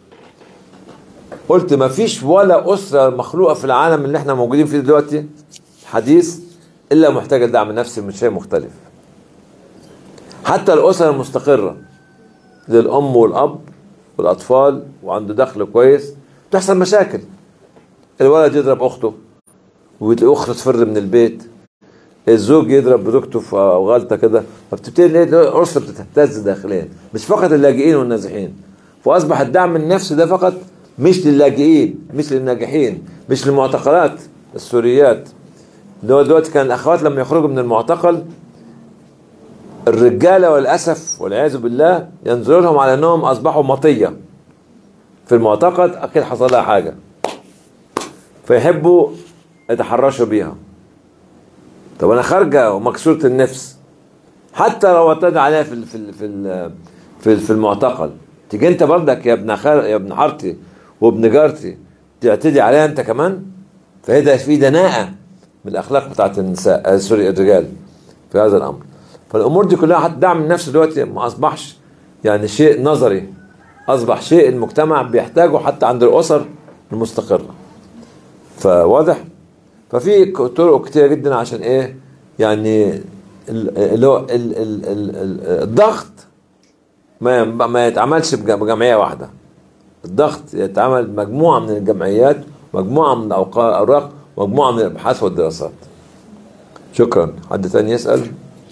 قلت ما فيش ولا أسرة مخلوقة في العالم اللي احنا موجودين فيه دلوقتي حديث إلا محتاجة لدعم نفسي من شيء مختلف حتى الأسر المستقرة للأم والأب والأطفال وعنده دخل كويس تحصل مشاكل الولد يضرب أخته والأخت تفر من البيت الزوج يضرب زوجته في غلطة كده فبتبتدي نلاقي الأسرة بتهتز داخليا مش فقط اللاجئين والنازحين فأصبح الدعم النفسي ده فقط مش للاجئين مش للناجحين مش للمعتقلات السوريات اللي هو دلوقتي كان الأخوات لما يخرجوا من المعتقل الرجاله والاسف والعياذ بالله ينظروا لهم على انهم اصبحوا مطيه في المعتقد اكيد حصل لها حاجه فيحبوا يتحرشوا بيها طب انا خارجه ومكسوره النفس حتى لو اعتدى عليها في ال في ال في ال في, ال في المعتقل تيجي انت برضك يا ابن خال يا ابن حارتي وابن جارتي تعتدي عليها انت كمان فهي ده في دناءه من الاخلاق بتاعت النساء آه سوري الرجال في هذا الامر فالامور دي كلها حتى دعم النفس دلوقتي ما اصبحش يعني شيء نظري اصبح شيء المجتمع بيحتاجه حتى عند الاسر المستقره فواضح ففي طرق كتيره جدا عشان ايه يعني ال- اللي هو ال- ال- ال- ال- الضغط ما ما يتعملش بج- بجمعيه واحده الضغط يتعمل مجموعه من الجمعيات مجموعه من الأوقا- الاوراق مجموعه من الابحاث والدراسات شكرا حد تاني يسال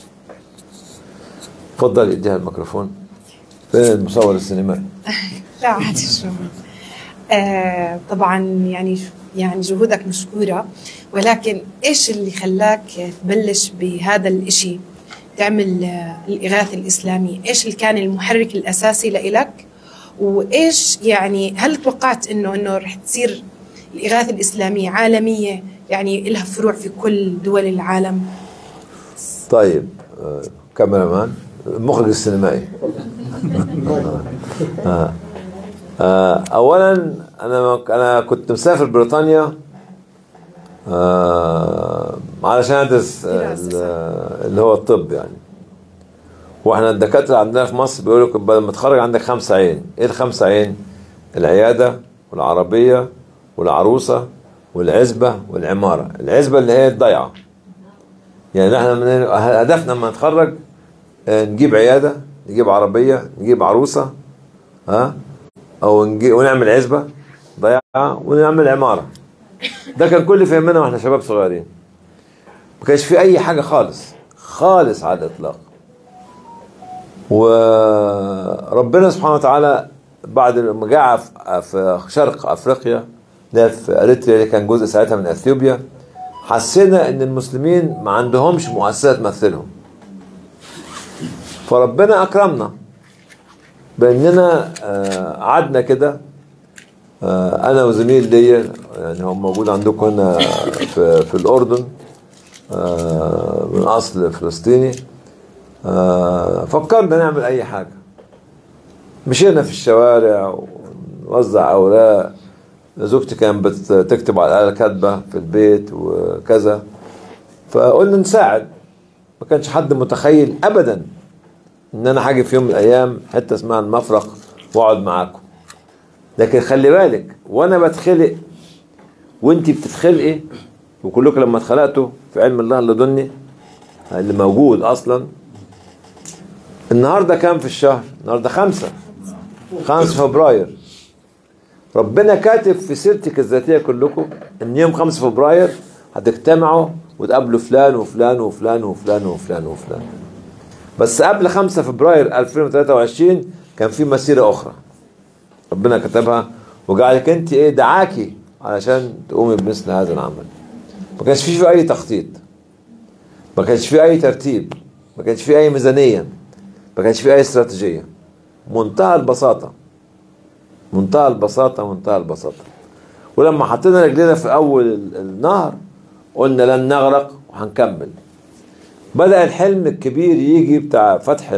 اتفضل اديها الميكروفون فين المصور السينمائي لا عادي شو آه طبعا يعني يعني جهودك مشكورة ولكن ايش اللي خلاك تبلش بهذا الاشي تعمل آه، الإغاثة الإسلامي ايش اللي كان المحرك الأساسي لإلك وايش يعني هل توقعت انه انه رح تصير الإغاثة الإسلامية عالمية يعني لها فروع في كل دول العالم طيب آه، كاميرا مان المخرج السينمائي آه. آه. اولا انا انا كنت مسافر بريطانيا آه. علشان ادرس آه، ال- اللي هو الطب يعني واحنا الدكاتره عندنا في مصر بيقولوا لك بدل ما تخرج عندك خمسه عين ايه الخمسه عين العياده والعربيه والعروسه والعزبه والعماره العزبه اللي هي الضيعه يعني احنا من هدفنا لما نتخرج آه، نجيب عياده نجيب عربيه نجيب عروسه ها او نجي ونعمل عزبه ضيعه ونعمل عماره ده كان كل فهمنا واحنا شباب صغيرين ما كانش في اي حاجه خالص خالص على الاطلاق وربنا سبحانه وتعالى بعد ما جاء في- في شرق افريقيا ده في اريتريا اللي كان جزء ساعتها من اثيوبيا حسينا ان المسلمين ما عندهمش مؤسسه تمثلهم فربنا اكرمنا باننا آه، قعدنا كده آه، انا وزميل ليا يعني هو موجود عندكم هنا في, في الاردن آه، من اصل فلسطيني آه، فكرنا نعمل اي حاجه مشينا في الشوارع ونوزع اوراق زوجتي كانت بتكتب على الاله كاتبه في البيت وكذا فقلنا نساعد ما كانش حد متخيل ابدا ان انا هاجي في يوم من الايام حته اسمها المفرق واقعد معاكم لكن خلي بالك وانا بتخلق وانت بتتخلقي وكلكم لما اتخلقتوا في علم الله اللدني اللي موجود اصلا النهارده كام في الشهر؟ النهارده خمسة خمسة فبراير ربنا كاتب في سيرتك الذاتية كلكم ان يوم 5 فبراير هتجتمعوا وتقابلوا فلان وفلان وفلان وفلان وفلان وفلان بس قبل 5 فبراير 2023 كان في مسيرة أخرى ربنا كتبها وجعلك أنت إيه دعاكي علشان تقومي بمثل هذا العمل ما كانش فيه أي تخطيط ما كانش فيه أي ترتيب ما كانش فيه أي ميزانية ما كانش فيه أي استراتيجية منتهى البساطة منتهى البساطة منتهى البساطة ولما حطينا رجلنا في أول ال- النهر قلنا لن نغرق وهنكمل بدأ الحلم الكبير يجي بتاع فتح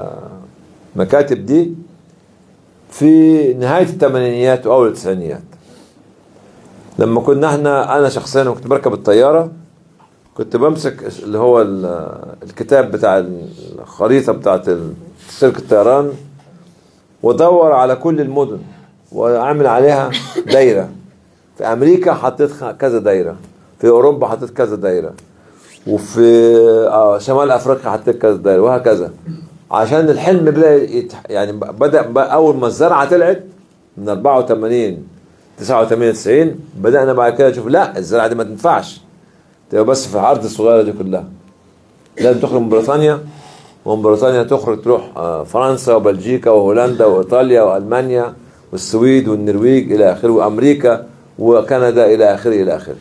المكاتب دي في نهاية الثمانينيات وأول التسعينيات لما كنا احنا أنا شخصيا كنت بركب الطيارة كنت بمسك اللي هو ال- الكتاب بتاع الخريطة بتاعت شركة الطيران وادور على كل المدن واعمل عليها دايره في امريكا حطيت خ- كذا دايره في اوروبا حطيت كذا دايره وفي آه شمال افريقيا حطيت كذا دايره وهكذا عشان الحلم بدا يت... يعني ب- بدا ب- اول ما الزرعه طلعت من 84 89 90 بدانا بعد كده نشوف لا الزرعه دي ما تنفعش تبقى بس في الارض الصغيره دي كلها لازم تخرج من بريطانيا ومن بريطانيا تخرج تروح آه، فرنسا وبلجيكا وهولندا وايطاليا والمانيا والسويد والنرويج الى اخره وامريكا وكندا الى اخره الى اخره.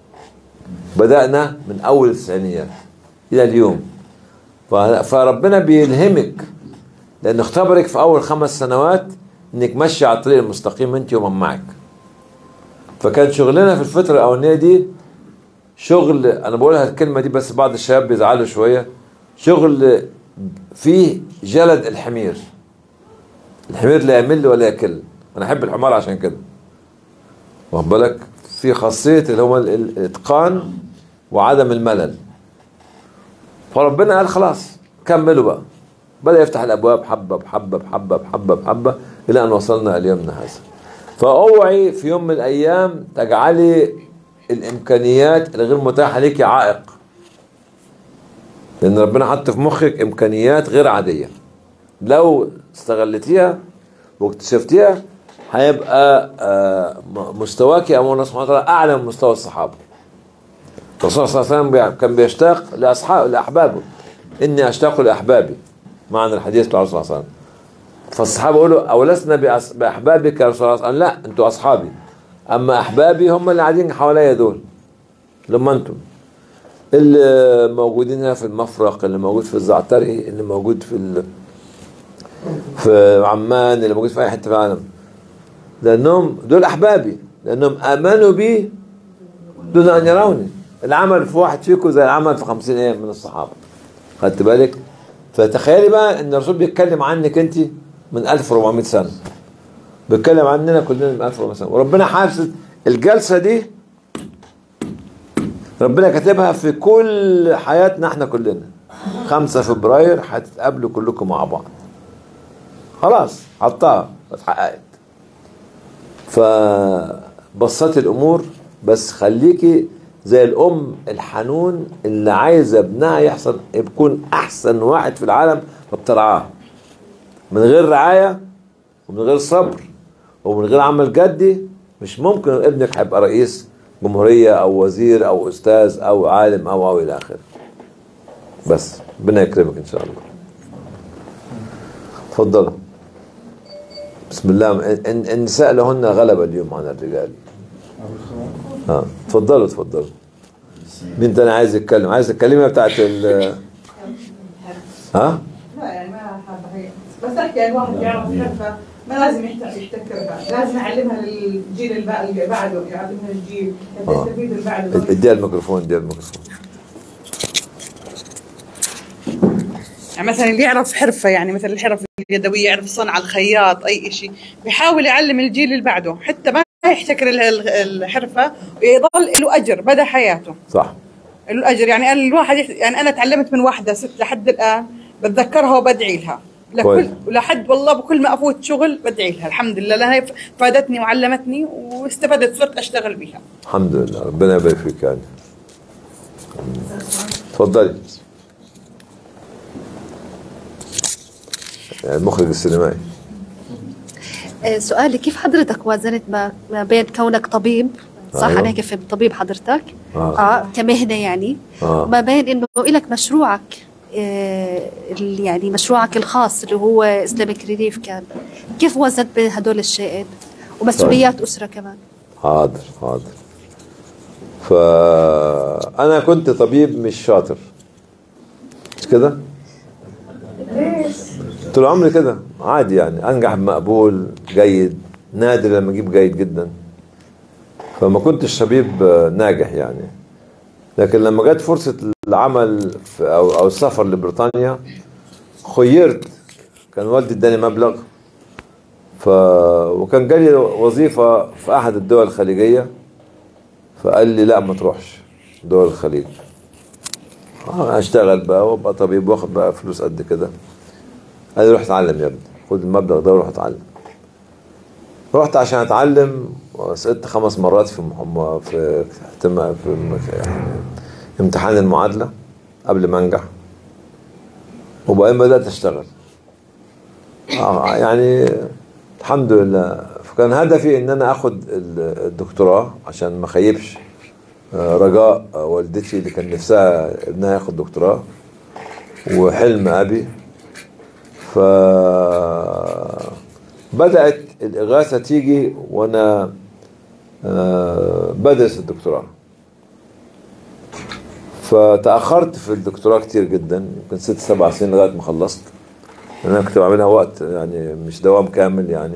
بدانا من اول التسعينيات الى اليوم. ف- فربنا بيلهمك لانه اختبرك في اول خمس سنوات انك ماشي على الطريق المستقيم انت ومن معك. فكان شغلنا في الفتره الاولانيه دي شغل انا بقولها الكلمه دي بس بعض الشباب بيزعلوا شويه شغل فيه جلد الحمير الحمير لا يمل ولا يكل انا احب الحمار عشان كده واخد بالك في خاصيه اللي هو ال- ال- الاتقان وعدم الملل فربنا قال خلاص كملوا بقى بدا يفتح الابواب حبه بحبه بحبه بحبه بحبه الى ان وصلنا اليومنا هذا فاوعي في يوم من الايام تجعلي الامكانيات الغير متاحه ليك عائق لان ربنا حط في مخك امكانيات غير عاديه لو استغلتيها واكتشفتيها هيبقى آه، م- مستواك امام الله سبحانه وتعالى اعلى من مستوى الصحابه الرسول صلى الله عليه وسلم بيع- كان بيشتاق لاصحاب لاحبابه اني اشتاق لاحبابي معنى الحديث بتاع الرسول صلى الله عليه وسلم فالصحابه يقولوا اولسنا بأس- باحبابك يا رسول الله صلى الله عليه وسلم لا انتوا اصحابي اما احبابي هم اللي قاعدين حواليا دول لما انتم اللي موجودين هنا في المفرق اللي موجود في الزعتري اللي موجود في ال... في عمان اللي موجود في اي حته في العالم لانهم دول احبابي لانهم امنوا بي دون ان يروني العمل في واحد فيكم زي العمل في خمسين ايه من الصحابه خدت بالك فتخيلي بقى ان الرسول بيتكلم عنك انت من 1400 سنه بيتكلم عننا كلنا من 1400 سنه وربنا حافظ الجلسه دي ربنا كاتبها في كل حياتنا احنا كلنا 5 فبراير هتتقابلوا كلكم مع بعض خلاص حطها اتحققت فبسطي الامور بس خليكي زي الام الحنون اللي عايزه ابنها يحصل يكون احسن واحد في العالم فبترعاه من غير رعايه ومن غير صبر ومن غير عمل جدي مش ممكن ابنك هيبقى رئيس جمهوريه او وزير او استاذ او عالم او او الى اخره بس ربنا يكرمك ان شاء الله تفضلوا بسم الله إن- إن- النساء لهن غلبة اليوم عن الرجال اه تفضلوا تفضلوا مين تاني عايز يتكلم عايز الكلمة بتاعت ال ها لا يعني ما حابة هيك بس احكي يعني واحد يعرف حرفة ما لازم يحت- يحتكرها لازم يعلمها للجيل اللي بع- اللي بعده يعلمها الجيل آه. يستفيد اللي بعده اديها الميكروفون اديها الميكروفون يعني مثلا اللي يعرف حرفة يعني مثلا الحرف اليدوية يعرف صنع الخياط أي شيء بيحاول يعلم الجيل اللي بعده حتى ما يحتكر ال- ال- الحرفة ويضل له أجر مدى حياته صح له أجر يعني أنا الواحد يحت... يعني أنا تعلمت من واحدة ست لحد الآن بتذكرها وبدعي لها كويس. لكل ولحد والله بكل ما افوت شغل بدعي لها الحمد لله لانها فادتني وعلمتني واستفدت صرت اشتغل بها الحمد لله ربنا يبارك فيك يعني اتفضلي يعني المخرج السينمائي آه، سؤالي كيف حضرتك وازنت ما ما بين كونك طبيب صح أيوة. انا هيك فهمت طبيب حضرتك آه. اه كمهنه يعني آه. ما بين انه لك مشروعك آه ال- يعني مشروعك الخاص اللي هو اسلامك ريليف كان كيف وزنت بين هدول الشيئين ومسؤوليات اسره كمان حاضر حاضر فأنا كنت طبيب مش شاطر مش كده؟ طول عمري كده عادي يعني أنجح بمقبول جيد نادر لما أجيب جيد جدا فما كنتش طبيب آه، ناجح يعني لكن لما جت فرصة العمل في أو, أو السفر لبريطانيا خيرت كان والدي اداني مبلغ ف وكان جالي وظيفة في أحد الدول الخليجية فقال لي لا ما تروحش دول الخليج آه، اشتغل بقى وابقى طبيب واخد بقى فلوس قد كده قال لي روح اتعلم يا ابني خد المبلغ ده وروح اتعلم رحت عشان اتعلم سقطت خمس مرات في مح- في احتما- في مك- يعني امتحان المعادله قبل ما انجح وبعدين بدات اشتغل آه يعني الحمد لله فكان هدفي ان انا اخد ال- الدكتوراه عشان ما اخيبش آه، رجاء آه، والدتي اللي كان نفسها ابنها ياخد دكتوراه وحلم ابي ف بدات الاغاثه تيجي وانا آه، بدرس الدكتوراه فتاخرت في الدكتوراه كتير جدا يمكن ست سبع سنين لغايه ما خلصت انا كنت بعملها وقت يعني مش دوام كامل يعني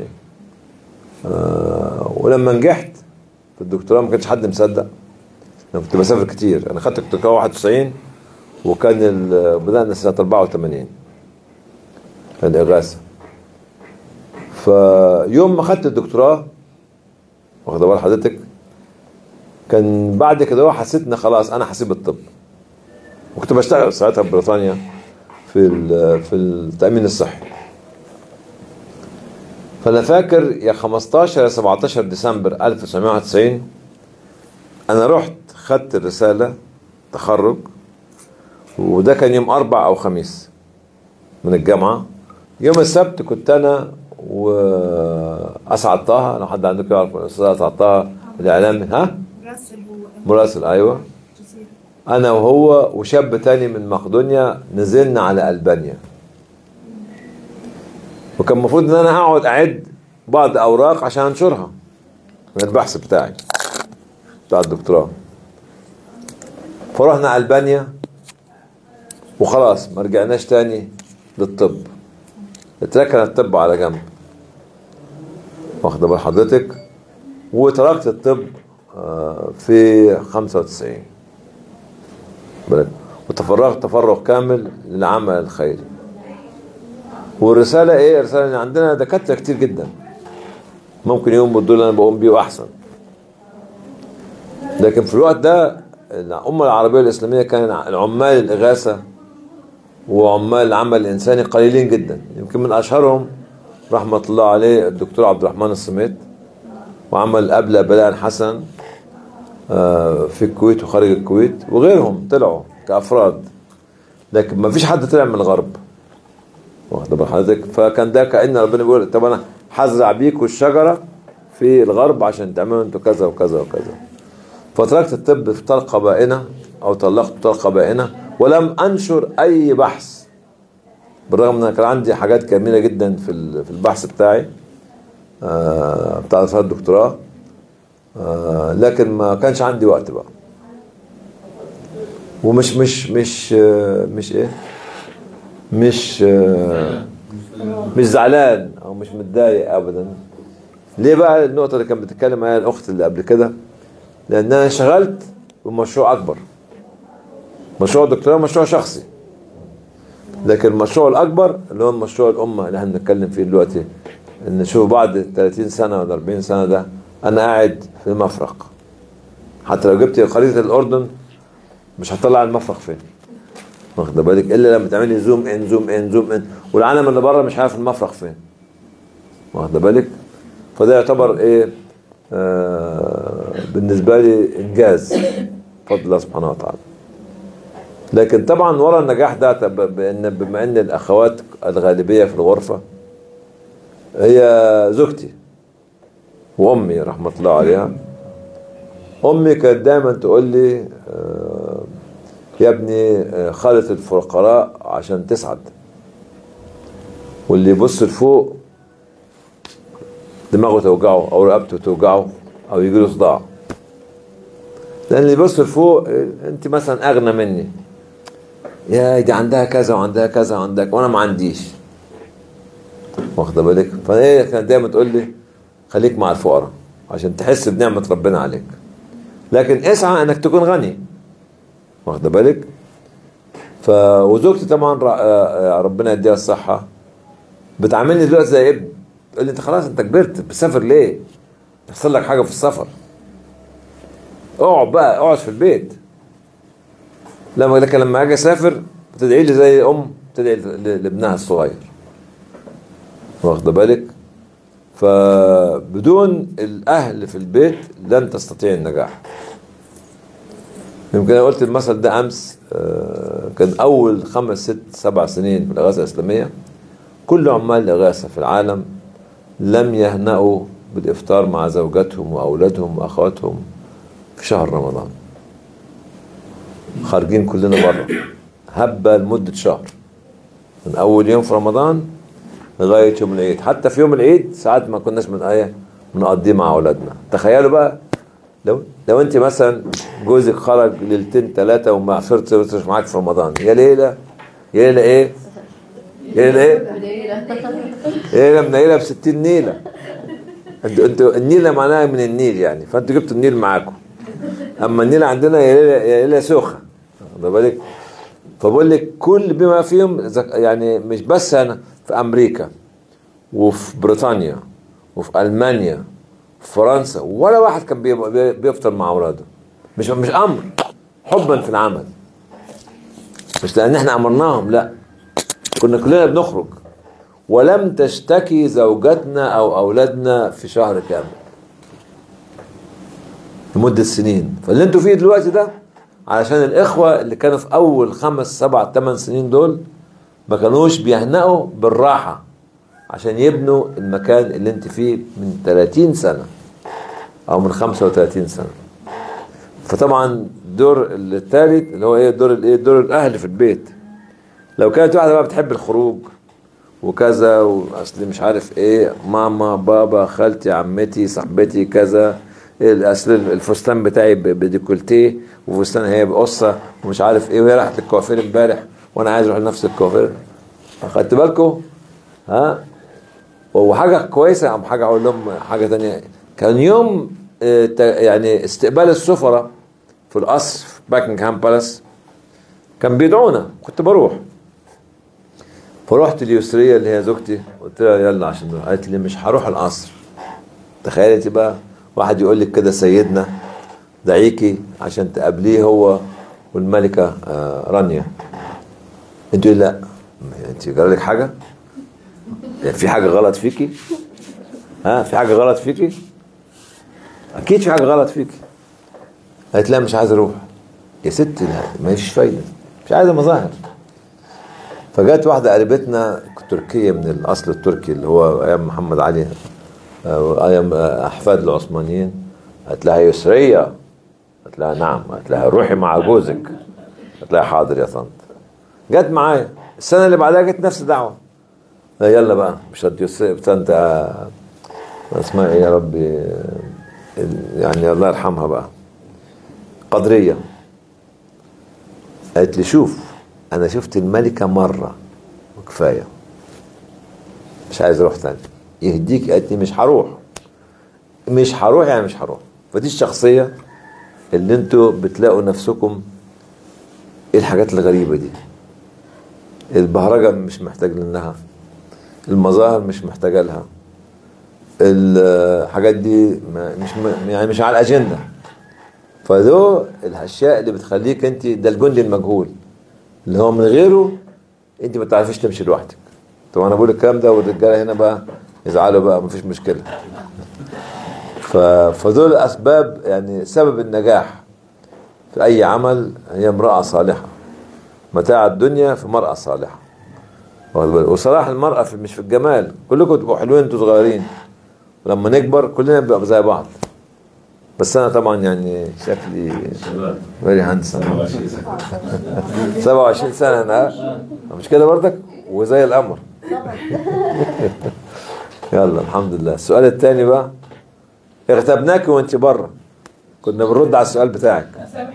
آه ولما نجحت في الدكتوراه ما كانش حد مصدق انا كنت بسافر كتير انا خدت الدكتوراه 91 وكان ال- بدانا سنه 84 الاغاثه فيوم ما خدت الدكتوراه واخد بال حضرتك كان بعد كده هو حسيت ان خلاص انا هسيب الطب وكنت بشتغل ساعتها في بريطانيا في ال- في التامين الصحي فانا فاكر يا 15 يا 17 ديسمبر 1991 انا رحت خدت الرساله تخرج وده كان يوم اربع او خميس من الجامعه يوم السبت كنت انا واسعد طه لو حد عندكم يعرف الاستاذ اسعد طه الاعلام ها راسل هو مراسل ايوه انا وهو وشاب تاني من مقدونيا نزلنا على البانيا وكان المفروض ان انا اقعد اعد بعض اوراق عشان انشرها من البحث بتاعي بتاع الدكتوراه فرحنا البانيا وخلاص ما رجعناش تاني للطب اتركنا الطب على جنب واخده بال حضرتك وتركت الطب آه، في 95 بالك وتفرغت تفرغ كامل للعمل الخيري والرسالة ايه الرسالة ان عندنا دكاترة كتير جدا ممكن يقوموا بالدور اللي انا بقوم بيه واحسن لكن في الوقت ده الأمة العربية الإسلامية كان العمال الإغاثة وعمال العمل الإنساني قليلين جدا يمكن من أشهرهم رحمة الله عليه الدكتور عبد الرحمن الصميت وعمل قبل بلاء حسن آه، في الكويت وخارج الكويت وغيرهم طلعوا كأفراد لكن ما فيش حد طلع من الغرب واخد بال حضرتك فكان ده كأن ربنا بيقول طب أنا هزرع بيكوا الشجرة في الغرب عشان تعملوا انتوا كذا وكذا وكذا فتركت الطب في طلقة بائنة أو طلقت طلقة بائنة ولم أنشر أي بحث بالرغم ان كان عندي حاجات كامله جدا في ال- في البحث بتاعي آه، بتاع رسالة الدكتوراه آه، لكن ما كانش عندي وقت بقى ومش مش مش آه، مش ايه مش آه، مش زعلان او مش متضايق ابدا ليه بقى النقطه اللي كانت بتتكلم عليها الاخت اللي قبل كده لان انا انشغلت بمشروع اكبر مشروع الدكتوراه مشروع شخصي لكن المشروع الاكبر اللي هو مشروع الامه اللي احنا بنتكلم فيه دلوقتي ان نشوف بعد 30 سنه ولا 40 سنه ده انا قاعد في المفرق حتى لو جبت خريطه الاردن مش هطلع المفرق فين واخد بالك الا لما تعملي زوم ان زوم ان زوم ان والعالم اللي بره مش عارف المفرق فين واخد بالك فده يعتبر ايه آه بالنسبه لي انجاز بفضل الله سبحانه وتعالى لكن طبعا ورا النجاح ده طب بان بما ان الاخوات الغالبيه في الغرفه هي زوجتي وامي رحمه الله عليها امي كانت دايما تقول لي آه، يا ابني آه، خالط الفقراء عشان تسعد واللي يبص لفوق دماغه توجعه او رقبته توجعه او يجي له صداع لان اللي يبص لفوق آه، انت مثلا اغنى مني يا دي عندها كذا وعندها كذا وعندها كذا وانا ما عنديش واخده بالك فهي كانت دايما تقول لي خليك مع الفقراء عشان تحس بنعمه ربنا عليك لكن اسعى انك تكون غني واخده بالك ف وزوجتي طبعا ر- آه، ربنا يديها الصحه بتعاملني دلوقتي زي ابن تقول لي انت خلاص انت كبرت بتسافر ليه؟ يحصل لك حاجه في السفر اقعد بقى اقعد في البيت لما لكن لما اجي اسافر بتدعي لي زي ام تدعي ل- لابنها الصغير واخده بالك فبدون الاهل في البيت لن تستطيع النجاح يمكن انا قلت المثل ده امس آه، كان اول خمس ست سبع سنين في الاغاثه الاسلاميه كل عمال الاغاثه في العالم لم يهنأوا بالافطار مع زوجاتهم واولادهم واخواتهم في شهر رمضان خارجين كلنا بره هبه لمده شهر من اول يوم في رمضان لغايه يوم العيد حتى في يوم العيد ساعات ما كناش من ايه بنقضيه مع اولادنا تخيلوا بقى لو لو انت مثلا جوزك خرج ليلتين ثلاثه وما فطرتش معاك في رمضان يا ليله يا ليله ايه؟ يا ليله ايه؟ يا ليله منيله ب 60 نيله انتوا انتوا النيله معناها من النيل يعني فانتوا جبتوا النيل معاكم اما النيل عندنا يا ليله يا ليله سخه واخد بالك فبقول لك كل بما فيهم زك- يعني مش بس انا في امريكا وفي بريطانيا وفي المانيا في فرنسا ولا واحد كان بي- بي- بيفطر مع اولاده مش مش امر حبا في العمل مش لان احنا امرناهم لا كنا كلنا بنخرج ولم تشتكي زوجتنا او اولادنا في شهر كامل لمده سنين فاللي انتوا فيه دلوقتي ده علشان الاخوه اللي كانوا في اول خمس سبع ثمان سنين دول ما كانوش بيهنئوا بالراحه عشان يبنوا المكان اللي انت فيه من 30 سنه او من 35 سنه فطبعا الدور الثالث اللي هو ايه دور الايه دور الاهل في البيت لو كانت واحده بقى بتحب الخروج وكذا واصل مش عارف ايه ماما بابا خالتي عمتي صاحبتي كذا إيه اصل الفستان بتاعي ب- بديكولتيه وفستان هي بقصه ومش عارف ايه وهي راحت الكوافير امبارح وانا عايز اروح لنفس الكوافير خدت بالكم ها وحاجه كويسه ام حاجه اقول لهم حاجه تانية كان يوم آه، ت- يعني استقبال السفراء في القصر في باكنغهام بالاس كان بيدعونا كنت بروح فرحت اليسريه اللي هي زوجتي قلت لها يلا عشان نروح قالت لي مش هروح القصر تخيلتي بقى واحد يقول لك كده سيدنا دعيكي عشان تقابليه هو والملكه آه، رانيا انت تقولي لا انت جرى لك حاجه يعني في حاجه غلط فيكي ها في حاجه غلط فيكي اكيد في حاجه غلط فيكي قالت لا مش عايز اروح يا ست لا ما فيش فايده مش عايزه مظاهر فجت واحده قريبتنا تركيه من الاصل التركي اللي هو ايام محمد علي آه، ايام آه، احفاد العثمانيين قالت لها يسريه قالت لها نعم قالت لها روحي مع جوزك قالت لها حاضر يا طنط جت معايا السنه اللي بعدها جت نفس الدعوه لا يلا بقى مش هتيسر طنط آه، اسمها ايه يا ربي آه، يعني الله يرحمها بقى قدريه قالت لي شوف انا شفت الملكه مره وكفايه مش عايز اروح تاني يهديك قالت لي مش هروح مش هروح يعني مش هروح فدي الشخصيه اللي انتوا بتلاقوا نفسكم ايه الحاجات الغريبه دي البهرجه مش محتاج لها المظاهر مش محتاجه لها الحاجات دي ما- مش يعني مش على الاجنده فدول الاشياء اللي بتخليك انت ده الجندي المجهول اللي هو من غيره انت ما تعرفيش تمشي لوحدك طبعا انا بقول الكلام ده والرجاله هنا بقى يزعلوا بقى مفيش مشكله ف... فدول اسباب يعني سبب النجاح في اي عمل هي امراه صالحه متاع الدنيا في مرأة صالحة واخد بالك؟ وصلاح المرأة في مش في الجمال كلكم تبقوا حلوين انتوا صغيرين ولما نكبر كلنا بنبقى زي بعض بس انا طبعا يعني شكلي فيري هاندسم 27 سنة انا مش كده برضك وزي القمر يلا الحمد لله السؤال الثاني بقى اغتبناك وانت بره كنا بنرد على السؤال بتاعك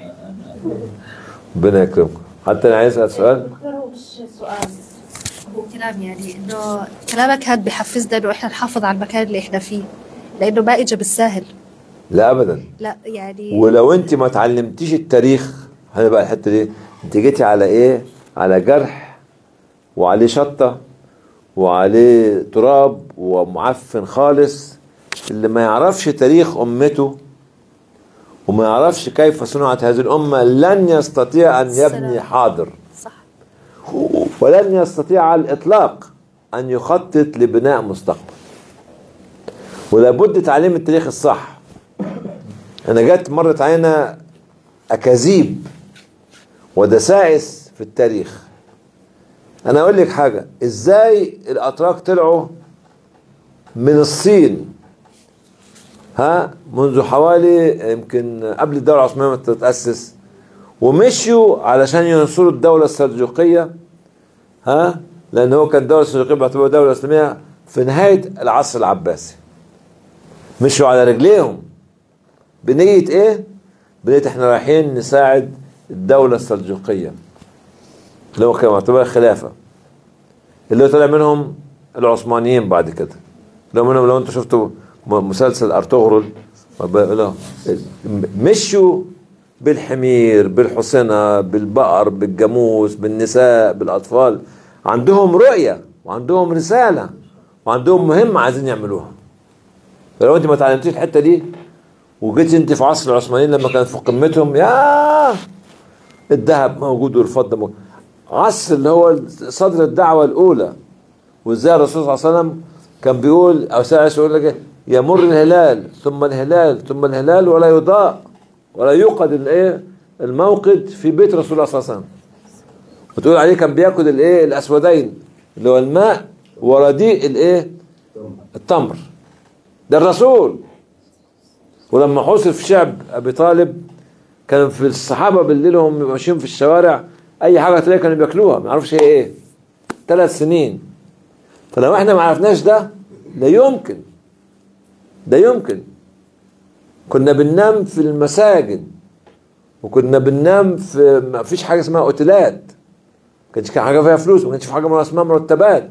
ربنا يكرمكم حتى انا عايز اسال سؤال هو كلام يعني انه كلامك هاد بحفزنا انه احنا نحافظ على المكان اللي احنا فيه لانه ما اجى بالساهل لا ابدا لا يعني ولو انت ما تعلمتيش التاريخ هنا بقى الحته دي انت جيتي على ايه على جرح وعليه شطه وعليه تراب ومعفن خالص اللي ما يعرفش تاريخ امته وما يعرفش كيف صنعت هذه الامه لن يستطيع ان يبني حاضر صح ولن يستطيع على الاطلاق ان يخطط لبناء مستقبل ولابد تعليم التاريخ الصح انا جت مرت علينا اكاذيب ودسائس في التاريخ انا اقول لك حاجه ازاي الاتراك طلعوا من الصين ها منذ حوالي يمكن قبل الدوله العثمانيه ما تتاسس ومشيوا علشان ينصروا الدوله السلجوقيه ها لان هو كان الدوله السلجوقيه باعتبارها دوله اسلاميه في نهايه العصر العباسي مشوا على رجليهم بنيه ايه؟ بنيه احنا رايحين نساعد الدوله السلجوقيه اللي هو كان معتبر خلافه اللي طلع منهم العثمانيين بعد كده لو منهم لو انتوا شفتوا م- مسلسل ارطغرل لا، مشوا بالحمير بالحصنة بالبقر بالجاموس بالنساء بالأطفال عندهم رؤية وعندهم رسالة وعندهم مهمة عايزين يعملوها فلو انت ما تعلمتيش الحتة دي وجيت انت في عصر العثمانيين لما كانت في قمتهم يا الذهب موجود والفضة موجود عصر اللي هو صدر الدعوة الأولى وازاي الرسول صلى الله عليه وسلم كان بيقول أو ساعة يقول لك إيه؟ يمر الهلال ثم الهلال ثم الهلال ولا يضاء ولا يوقد الايه الموقد في بيت رسول الله صلى الله عليه وسلم وتقول عليه كان بياكل الايه الاسودين اللي هو الماء ورديء الايه التمر ده الرسول ولما حصل في شعب ابي طالب كان في الصحابه بالليل هم ماشيين في الشوارع اي حاجه تلاقي كانوا بياكلوها ما يعرفش هي ايه ثلاث سنين فلو احنا ما عرفناش ده لا يمكن ده يمكن كنا بننام في المساجد وكنا بننام في ما فيش حاجه اسمها اوتيلات ما كانش كان حاجه فيها فلوس ما كانش في حاجه اسمها مرتبات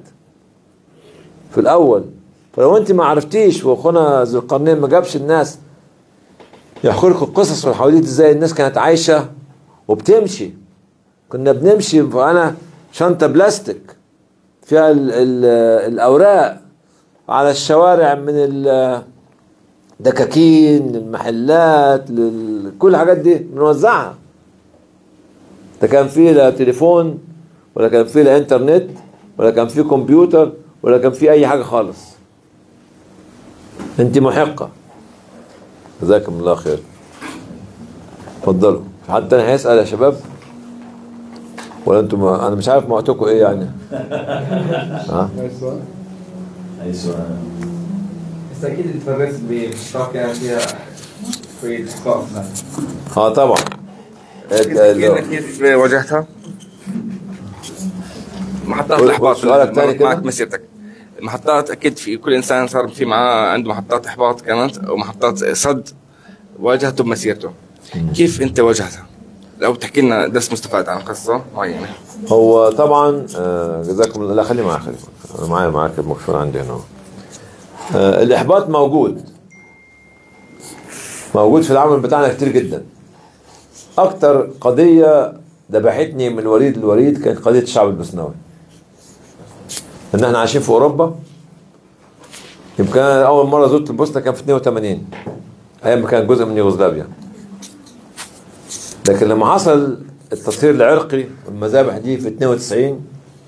في الاول فلو انت ما عرفتيش واخونا ذو القرنين ما جابش الناس يحكوا لكم القصص والحواديت ازاي الناس كانت عايشه وبتمشي كنا بنمشي وانا شنطه بلاستيك فيها ال ال الاوراق على الشوارع من الدكاكين للمحلات لكل الحاجات دي بنوزعها ده كان فيه لا تليفون ولا كان فيه لا انترنت ولا كان فيه كمبيوتر ولا كان فيه اي حاجه خالص انت محقه جزاكم الله خير اتفضلوا في حد تاني هيسال يا شباب ولا انتم انا مش عارف موقعكم ايه يعني ها اي سؤال بس اكيد اتفرجت بمشتاق يعني فيها شوية اخطاء اه طبعا كيف كيف واجهتها؟ محطات قول- الاحباط قول سؤالك تاني كده. معك مسيرتك محطات اكيد في كل انسان صار في معاه عنده محطات احباط كانت ومحطات صد واجهته بمسيرته كيف انت واجهتها؟ لو بتحكي لنا درس مستفاد عن قصه معينه هو طبعا آه، جزاكم الله لا خلي معايا خلي انا معايا معاك المكفول عندي هنا آه، الاحباط موجود موجود في العمل بتاعنا كتير جدا اكتر قضيه ذبحتني من الوليد للوليد كانت قضيه الشعب البوسناوي ان احنا عايشين في اوروبا يمكن انا اول مره زرت البوسنه كان في 82 ايام ما كان جزء من يوغوسلافيا لكن لما حصل التطهير العرقي والمذابح دي في 92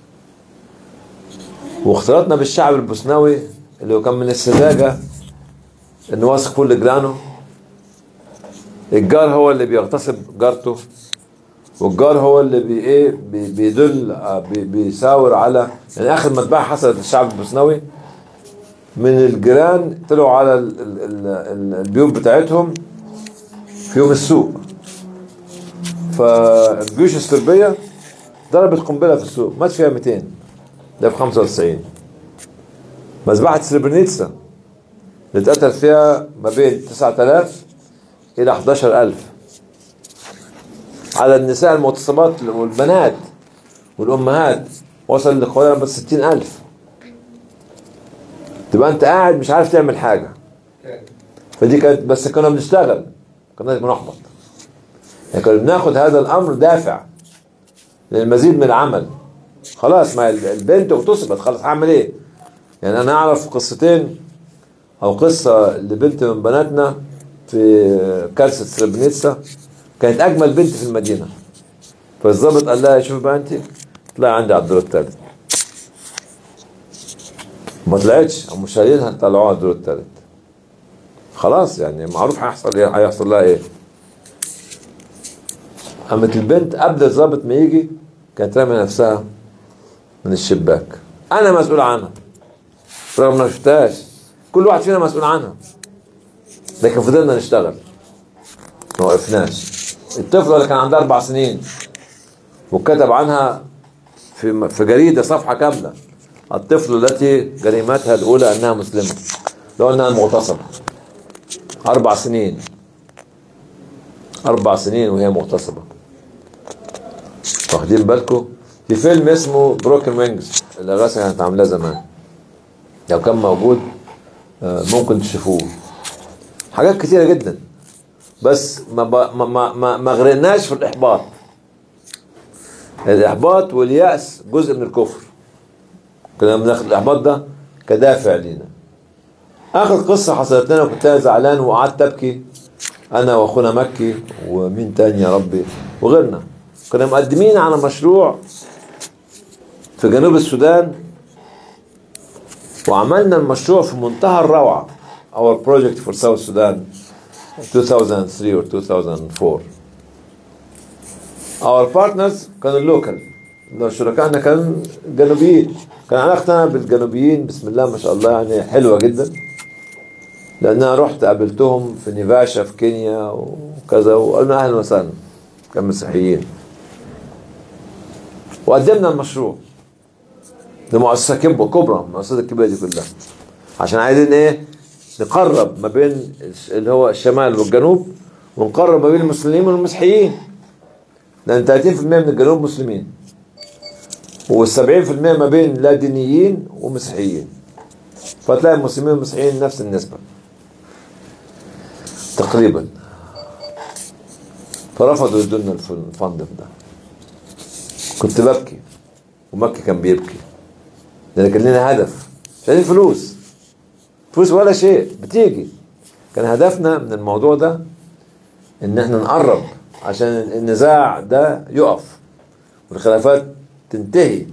واختلطنا بالشعب البوسناوي اللي هو كان من السذاجة اللي واثق كل جيرانه الجار هو اللي بيغتصب جارته والجار هو اللي بي ايه بي بيدل آه، بي بيساور على يعني اخر مذبحه حصلت للشعب البوسناوي من الجيران طلعوا على ال ال ال ال البيوت بتاعتهم في يوم السوق فالجيوش الصربيه ضربت قنبله في السوق مات فيها 200 ده في 95 مذبحه سربرنيتسا اللي اتقتل فيها ما بين 9000 الى 11000 على النساء المغتصبات والبنات والامهات وصل لقرابه بس 60000 تبقى انت قاعد مش عارف تعمل حاجه فدي كانت بس كنا بنشتغل كنا بنحبط يعني كنا بناخد هذا الامر دافع للمزيد من العمل خلاص ما البنت اغتصبت خلاص هعمل ايه يعني انا اعرف قصتين او قصه لبنت من بناتنا في كارثه سربنيتسا كانت اجمل بنت في المدينه فالظابط قال لها شوف بقى انت طلعي عندي على الدور الثالث ما طلعتش قاموا شايلينها طلعوها على الدور الثالث خلاص يعني معروف هيحصل ايه هيحصل لها ايه قامت البنت قبل الظابط ما يجي كانت راميه نفسها من الشباك انا مسؤول عنها رغم ما شفتهاش كل واحد فينا مسؤول عنها لكن فضلنا نشتغل ما وقفناش الطفله اللي كان عندها اربع سنين وكتب عنها في في جريده صفحه كامله الطفل التي جريمتها الاولى انها مسلمه لو انها مغتصبه اربع سنين اربع سنين وهي مغتصبه واخدين بالكم في فيلم اسمه بروكن وينجز الاغاثه كانت عاملاه زمان لو كان موجود آه، ممكن تشوفوه حاجات كتيره جدا بس ما ب- ما ما ما, ما غرقناش في الاحباط الاحباط والياس جزء من الكفر كنا بناخد الاحباط ده كدافع لينا اخر قصه حصلت لنا كنت أنا زعلان وقعدت ابكي انا واخونا مكي ومين تاني يا ربي وغيرنا كنا مقدمين على مشروع في جنوب السودان وعملنا المشروع في منتهى الروعه our project for South Sudan 2003 or 2004 our partners كانوا اللوكال لو شركائنا كانوا جنوبيين كان علاقتنا بالجنوبيين بسم الله ما شاء الله يعني حلوه جدا لان انا رحت قابلتهم في نيفاشا في كينيا وكذا وقلنا اهلا وسهلا كان مسيحيين وقدمنا المشروع لمؤسسه كبرى كبرى المؤسسات الكبيره دي كلها عشان عايزين ايه نقرب ما بين اللي هو الشمال والجنوب ونقرب ما بين المسلمين والمسيحيين لان 30% من الجنوب مسلمين وال70% ما بين لا دينيين ومسيحيين فتلاقي المسلمين والمسيحيين نفس النسبة تقريبا فرفضوا يدونا الف- الفند ده كنت ببكي ومكي كان بيبكي لان كان لنا هدف مش عايزين فلوس فلوس ولا شيء بتيجي كان هدفنا من الموضوع ده ان احنا نقرب عشان النزاع ده يقف والخلافات تنتهي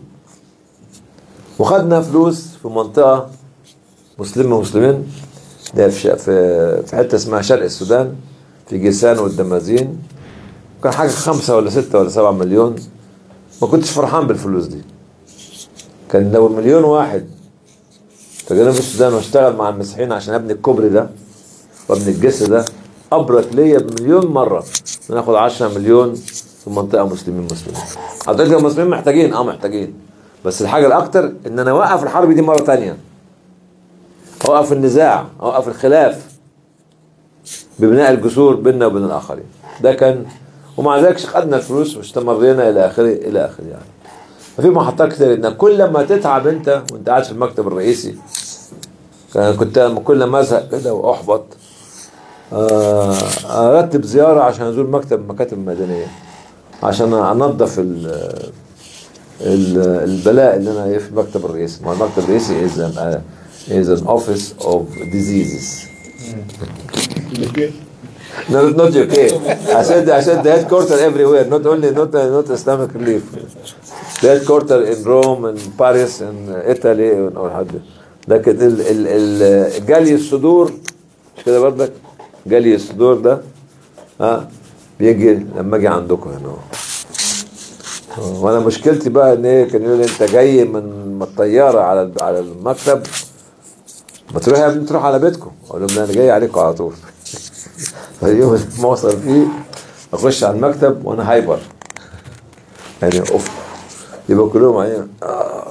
وخدنا فلوس في منطقة مسلمة مسلمين ده في ش- في في حتة اسمها شرق السودان في جيسان والدمازين كان حاجة خمسة ولا ستة ولا سبعة مليون ما كنتش فرحان بالفلوس دي كان لو مليون واحد في جنوب السودان واشتغل مع المسيحيين عشان ابني الكوبري ده وابني الجسر ده ابرك ليا بمليون مره ان اخد 10 مليون في منطقه مسلمين مسلمين حضرتك المسلمين محتاجين اه محتاجين بس الحاجه الاكتر ان انا اوقف الحرب دي مره تانية اوقف النزاع اوقف الخلاف ببناء الجسور بيننا وبين الاخرين ده كان ومع ذلك خدنا الفلوس واستمرينا الى اخره الى اخره يعني ففي محطات كتير ان كل ما تتعب انت وانت قاعد في المكتب الرئيسي كان كنت لما كل ما ازهق كده واحبط آه، ارتب زياره عشان ازور مكتب مكاتب مدنيه عشان انظف ال ال البلاء اللي انا في المكتب الرئيسي ما المكتب الرئيسي is an, uh, is an office of diseases No, not UK. I said I said the headquarter everywhere, not only not not Islamic Relief. The headquarter in Rome and Paris and Italy or حد لكن ال ال ال جالي الصدور مش كده برضك جالي الصدور ده ها بيجي لما اجي عندكم هنا آه، وانا مشكلتي بقى ان ايه كان يقول لي انت جاي من من الطياره على ال- على المكتب ما تروح يا ابني تروح على بيتكم اقول لهم لا انا جاي عليكم على طول فاليوم اللي ما اوصل فيه اخش على المكتب وانا هايبر يعني اوف يبقى كلهم عيان آه.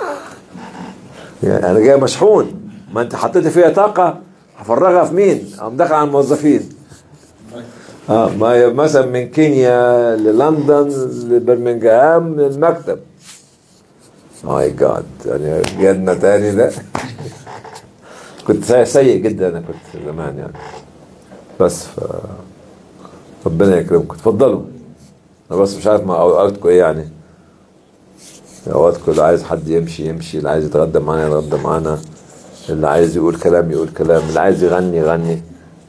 يعني انا جاي مشحون ما انت حطيت فيها طاقه هفرغها في مين؟ اقوم داخل على الموظفين اه ما ي- مثلا من كينيا للندن لبرمنجهام للمكتب ماي جاد يعني جدنا تاني ده كنت سيء- سيء جدا انا كنت زمان يعني بس ف ربنا يكرمكم اتفضلوا انا بس مش عارف ما اوقاتكم ايه يعني اوقاتكم اللي عايز حد يمشي يمشي اللي عايز يتغدى معانا يتغدى معانا اللي عايز يقول كلام يقول كلام اللي عايز يغني يغني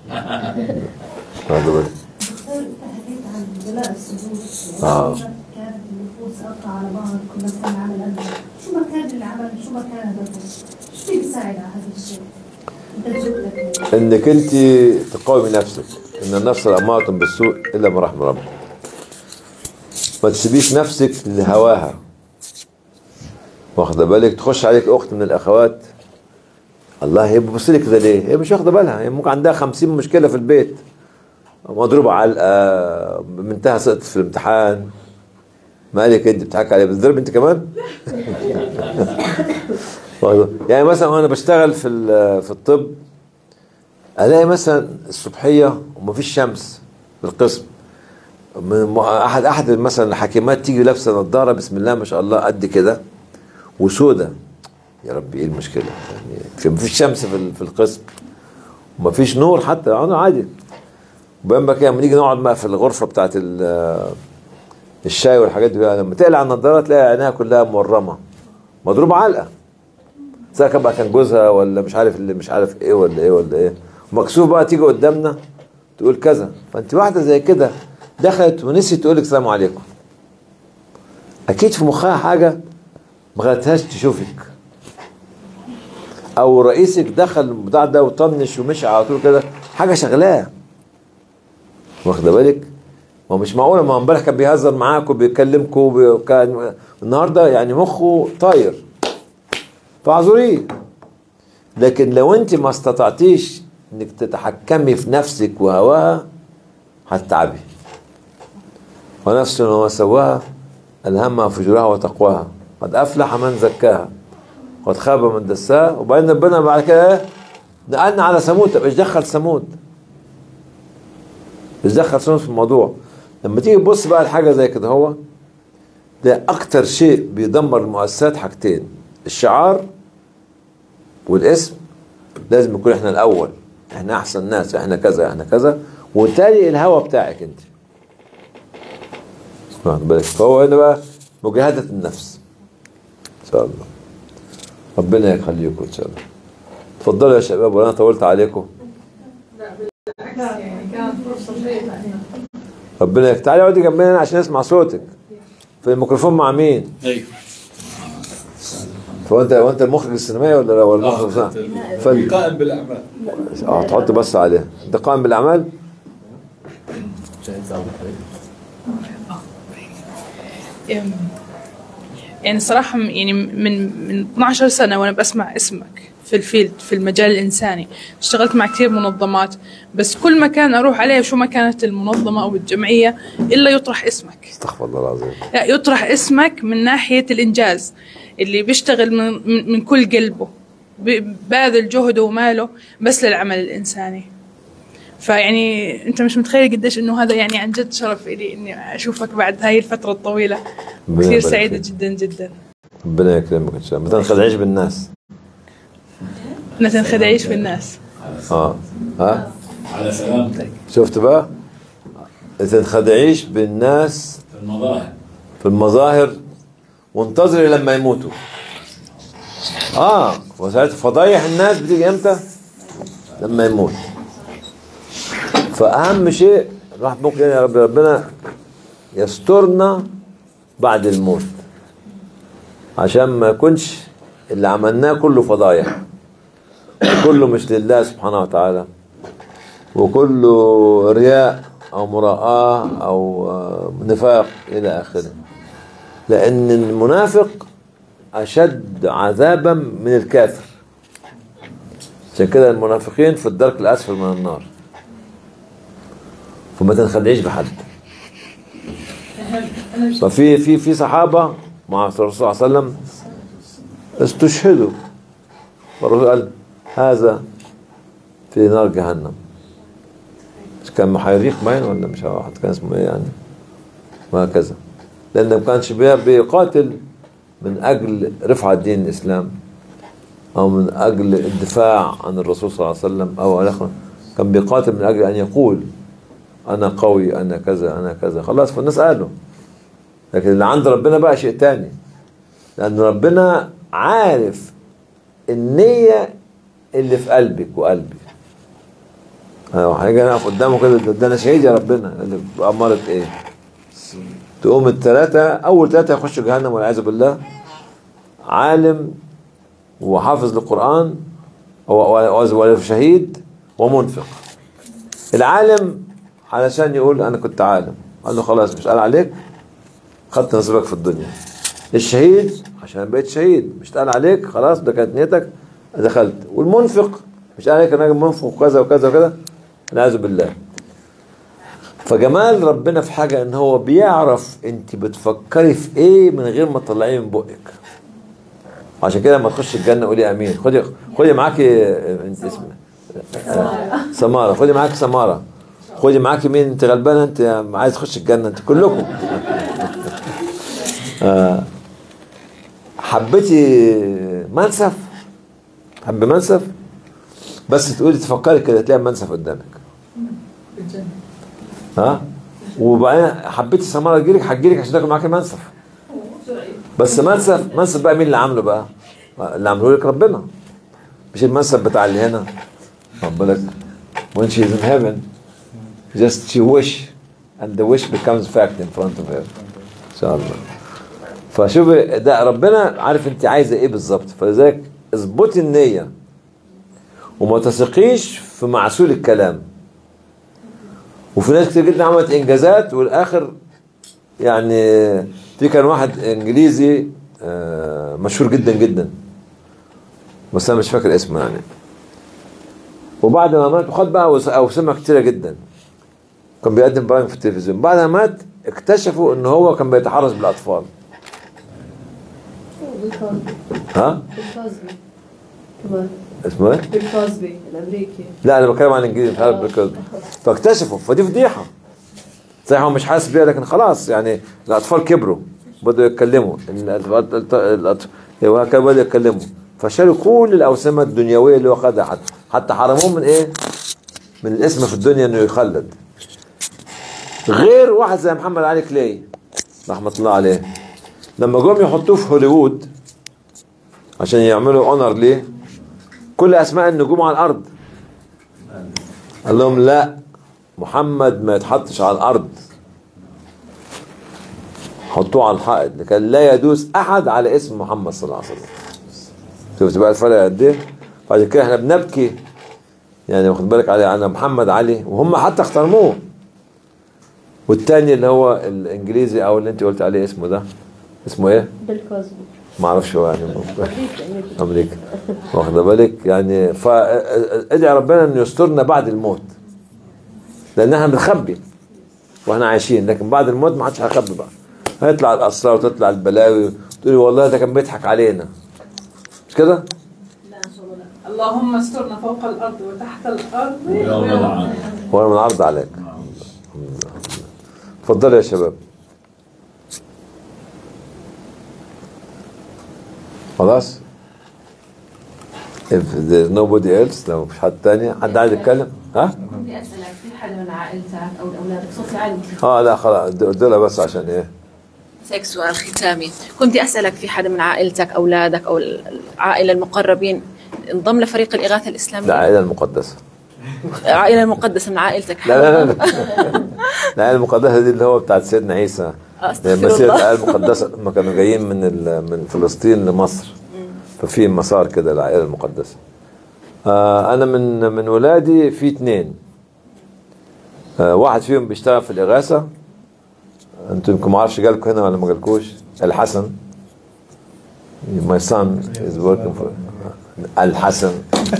واخد بالك؟ آه. كانت النفوس أقطع على بعض كنا بنعمل أنت شو ما كان العمل شو ما كان هدفه شو بيساعد على هذا الشيء؟ أنت تجوب لك انك انت تقاومي نفسك ان النفس الاماره بالسوء الا ما رحم ربك ما تسيبيش نفسك لهواها واخده بالك تخش عليك اخت من الاخوات الله هي بتبص لك كده ليه؟ هي مش واخده بالها هي ممكن عندها 50 مشكله في البيت مضروبه علقه بنتها سقطت في الامتحان مالك انت بتضحك عليها بتضرب انت كمان؟ واخدة؟ يعني مثلا وانا بشتغل في ال- في الطب الاقي مثلا الصبحيه ومفيش شمس في القسم من- احد احد مثلا الحكيمات تيجي لابسه نظاره بسم الله ما شاء الله قد كده وسودة يا ربي ايه المشكله يعني في مفيش شمس في ال- في القسم ومفيش نور حتى انا عادي وبعدين بقى كده لما نيجي نقعد بقى في الغرفه بتاعت ال- الشاي والحاجات دي بقى لما تقلع النضاره تلاقي عينيها كلها مورمه مضروبه علقه سواء كان بقى كان جوزها ولا مش عارف اللي مش عارف ايه ولا ايه ولا ايه مكسوف بقى تيجي قدامنا تقول كذا فانت واحده زي كده دخلت ونسيت تقول لك السلام عليكم اكيد في مخها حاجه ما خلتهاش تشوفك او رئيسك دخل البتاع ده وطنش ومشي على طول كده حاجه شغلاه واخده بالك ما مش معقوله ما هو امبارح كان بيهزر معاك وبيكلمكم وكان النهارده يعني مخه طاير فاعذريه لكن لو انت ما استطعتيش انك تتحكمي في نفسك وهواها هتتعبي ونفس وما سواها ألهمها فجورها وتقواها قد أفلح من زكاها قد خاب من دساها وبعدين ربنا بعد كده ايه نقلنا على ثمود طب ايش دخل ثمود؟ ايش دخل ثمود في الموضوع؟ لما تيجي تبص بقى لحاجة زي كده هو ده أكتر شيء بيدمر المؤسسات حاجتين الشعار والاسم لازم يكون احنا الأول احنا أحسن ناس احنا كذا احنا كذا وتالي الهوى بتاعك انت واخد بالك فهو هنا بقى مجاهدة النفس إن شاء الله ربنا يخليكم إن شاء الله اتفضلوا يا شباب ولا أنا طولت عليكم يعني كانت فرصة جيدة ربنا يك... تعالي اقعدي جنبنا هنا عشان نسمع صوتك في الميكروفون مع مين؟ ايوه هو انت هو انت المخرج السينمائي ولا ولا المخرج آه، فن قائم بالاعمال اه تحط بس عليه انت قائم بالاعمال يعني صراحة م- يعني من من 12 سنة وأنا بسمع اسمك في الفيلد في المجال الإنساني اشتغلت مع كثير منظمات بس كل مكان أروح عليه شو ما كانت المنظمة أو الجمعية إلا يطرح اسمك استغفر الله العظيم لا يطرح اسمك من ناحية الإنجاز اللي بيشتغل من, من, من كل قلبه ب- باذل جهده وماله بس للعمل الإنساني فيعني أنت مش متخيل قديش إنه هذا يعني عن جد شرف إلي إني أشوفك بعد هاي الفترة الطويلة ربنا كثير يبارك سعيدة فيك. جدا جدا ربنا يكرمك ان شاء الله ما تنخدعيش بالناس ما تنخدعيش بالناس اه ها على سلامتك شفت بقى ما تنخدعيش بالناس في المظاهر في المظاهر وانتظري لما يموتوا اه وساعتها فضايح الناس بتيجي امتى لما يموت فاهم شيء راح ممكن يا رب ربنا يسترنا بعد الموت عشان ما يكونش اللي عملناه كله فضايح وكله مش لله سبحانه وتعالى وكله رياء او مراءة او آه، نفاق الى اخره لان المنافق اشد عذابا من الكافر عشان كده المنافقين في الدرك الاسفل من النار فما تنخدعيش بحد ففي في في صحابه مع الرسول صلى الله عليه وسلم استشهدوا والرسول قال هذا في نار جهنم مش كان محيريق باين ولا مش عارف واحد كان اسمه ايه يعني وهكذا لانه ما كانش بي- بيقاتل من اجل رفعه دين الاسلام او من اجل الدفاع عن الرسول صلى الله عليه وسلم او الاخر كان بيقاتل من اجل ان يقول انا قوي انا كذا انا كذا خلاص فالناس قالوا لكن اللي عند ربنا بقى شيء تاني لان ربنا عارف النية اللي في قلبك وقلبي انا هاجي انا اقف قدامه كده ده- ده انا شهيد يا ربنا اللي بأمارة ايه تقوم الثلاثة أول ثلاثة يخشوا جهنم والعياذ بالله عالم وحافظ للقرآن وشهيد ومنفق العالم علشان يقول أنا كنت عالم قال له خلاص مش قال عليك خدت نصيبك في الدنيا الشهيد عشان بقيت شهيد مش قال عليك خلاص ده كانت نيتك دخلت والمنفق مش قال عليك انا راجل منفق وكذا وكذا وكذا والعياذ بالله فجمال ربنا في حاجة ان هو بيعرف انت بتفكري في ايه من غير ما تطلعيه من بقك عشان كده لما تخش الجنة قولي امين خدي خدي معاكي آه، انت اسمك آه، سمارة خدي معاكي سمارة خدي معاكي مين انت غلبانة انت عايز تخش الجنة انت كلكم آه، حبيتي منسف حب منسف بس تقولي تفكري كده تلاقي منسف قدامك ها وبعدين حبيتي سماره تجيلك هتجيلك عشان تاكل معاكي منسف بس منسف منسف بقى مين اللي عامله بقى؟ اللي عامله لك ربنا مش المنسف بتاع اللي هنا خد بالك when she is in heaven just she wish and the wish becomes fact in front of her ان شاء الله فشوف ده ربنا عارف انت عايزه ايه بالظبط فلذلك اظبطي النيه وما تثقيش في معسول الكلام وفي ناس كتير جدا عملت انجازات والاخر يعني في كان واحد انجليزي آه، مشهور جدا جدا بس انا مش فاكر اسمه يعني وبعد ما مات وخد بقى وس- اوسمه كتيره جدا كان بيقدم برامج في التلفزيون بعد ما مات اكتشفوا ان هو كان بيتحرش بالاطفال ها بالكوزبي كمان اسمه ايه بالكوزبي الامريكي لا انا بتكلم عن الانجليزي مش عارف بالكذب فاكتشفوا فدي فضيحه صحيح هو مش حاسس بيها لكن خلاص يعني الاطفال كبروا بدأوا يتكلموا إن الأط- الأط- الأط- وهكذا بدأوا يتكلموا فشالوا كل الاوسمه الدنيويه اللي هو خدها حتى حتى حرموه من ايه؟ من الاسم في الدنيا انه يخلد غير واحد زي محمد علي كلاي رحمه الله عليه لما جم يحطوه في هوليوود عشان يعملوا اونر ليه كل اسماء النجوم على الارض قال لهم لا محمد ما يتحطش على الارض حطوه على الحائط لكي لا يدوس احد على اسم محمد صلى الله عليه وسلم شفت بقى الفرق قد ايه فعشان كده احنا بنبكي يعني واخد بالك على على محمد علي وهم حتى اخترموه والتاني اللي هو الانجليزي او اللي انت قلت عليه اسمه ده اسمه ايه؟ بالكوزبي ما اعرفش هو يعني أمريكا أمريكا امريكا واخد بالك يعني فادعي ربنا انه يسترنا بعد الموت لان احنا بنخبي واحنا عايشين لكن بعد الموت ما حدش هيخبي بقى هيطلع الاسرار وتطلع البلاوي تقولي والله ده كان بيضحك علينا مش كده؟ اللهم استرنا فوق الارض وتحت الارض وانا من عرض عليك اتفضلوا يا شباب خلاص if there's nobody else لو مش حد تاني حد عايز يتكلم ها بدي اسالك في حدا من عائلتك او اولادك صوتي عالي اه لا خلاص دول بس عشان ايه هيك سؤال ختامي كنت اسالك في حدا من عائلتك اولادك او العائله المقربين انضم لفريق الاغاثه الاسلاميه العائلة المقدسة العائله المقدسه من عائلتك لا لا لا العائله المقدسه دي اللي هو بتاعت سيدنا عيسى أستغفر مسيرة الله. العائله المقدسه لما كانوا جايين من ال- من فلسطين لمصر ففي مسار كده العائله المقدسه آه انا من من ولادي في اثنين آه واحد فيهم بيشتغل في الاغاثه انتم يمكن ما اعرفش جالكم هنا ولا ما جالكوش الحسن my son is working for الحسن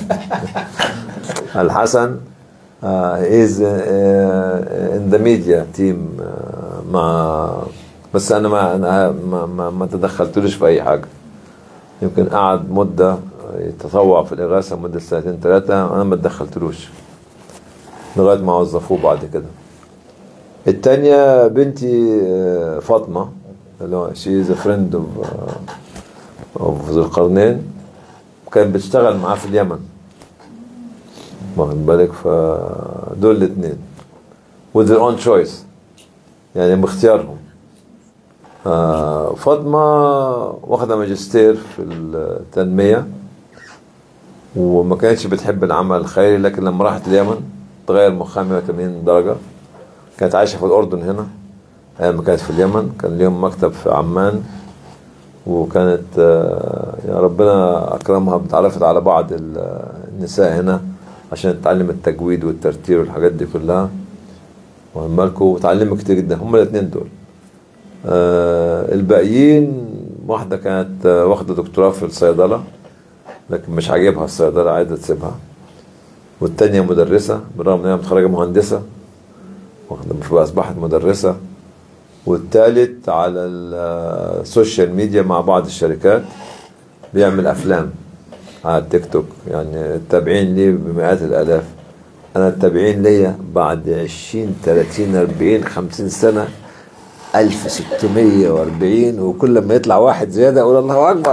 الحسن uh, is uh, in the media team uh, مع بس انا ما انا ما ما, ما تدخلتلوش في اي حاجه يمكن قعد مده يتطوع في الاغاثه مده سنتين ثلاثه انا ما تدخلتلوش لغايه ما وظفوه بعد كده التانية بنتي آه، فاطمة اللي هو شي از فريند اوف اوف ذو القرنين كانت بتشتغل معاه في اليمن واخد بالك فدول الاثنين with their own choice يعني باختيارهم آه، فاطمة واخدة ماجستير في التنمية وما كانتش بتحب العمل الخيري لكن لما راحت اليمن تغير مخها 180 درجة كانت عايشة في الأردن هنا أيام ما كانت في اليمن كان ليهم مكتب في عمان وكانت آه، يا ربنا أكرمها بتعرفت على بعض ال- النساء هنا عشان تتعلم التجويد والترتيل والحاجات دي كلها واخد بالكم وتعلموا كتير جدا هم الاثنين دول آه الباقيين واحدة كانت آه، واخدة دكتوراه في الصيدلة لكن مش عاجبها الصيدلة عايزة تسيبها والتانية مدرسة بالرغم ان هي متخرجة مهندسة واخدة فأصبحت مدرسة والتالت على السوشيال ميديا مع بعض الشركات بيعمل أفلام على التيك توك يعني التابعين لي بمئات الآلاف أنا التابعين ليا بعد 20 30 40 50 سنة 1640 وكل ما يطلع واحد زيادة أقول الله أكبر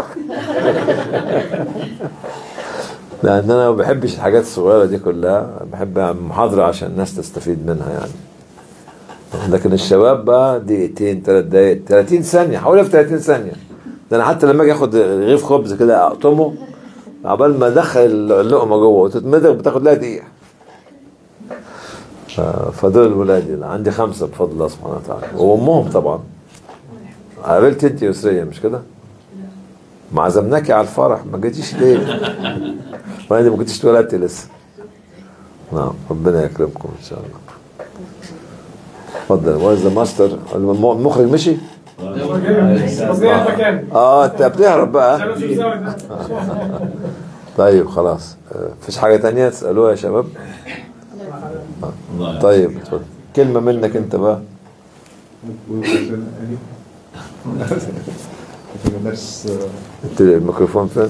لأن أنا ما بحبش الحاجات الصغيرة دي كلها بحب أعمل محاضرة عشان الناس تستفيد منها يعني لكن الشباب بقى دقيقتين ثلاث دقايق 30 ثانية حوالي في 30 ثانية ده أنا حتى لما أجي آخد رغيف خبز كده أقطمه عبال ما أدخل اللقمة جوه وتتمضغ بتاخد لها دقيقة ف- فدول ولادي اللي عندي خمسة بفضل الله سبحانه وتعالى وأمهم طبعا قابلت أنت يسرية مش كده؟ ما عزمناكي على الفرح ما جيتيش ليه؟ وأنا ما كنتش اتولدتي لسه نعم ربنا يكرمكم إن شاء الله اتفضل وين ذا ماستر المخرج مشي؟ اه انت بتهرب بقى طيب خلاص آه، فيش حاجة تانية تسألوها يا شباب آه. طيب اتفضل كلمة منك انت بقى انت الميكروفون فين؟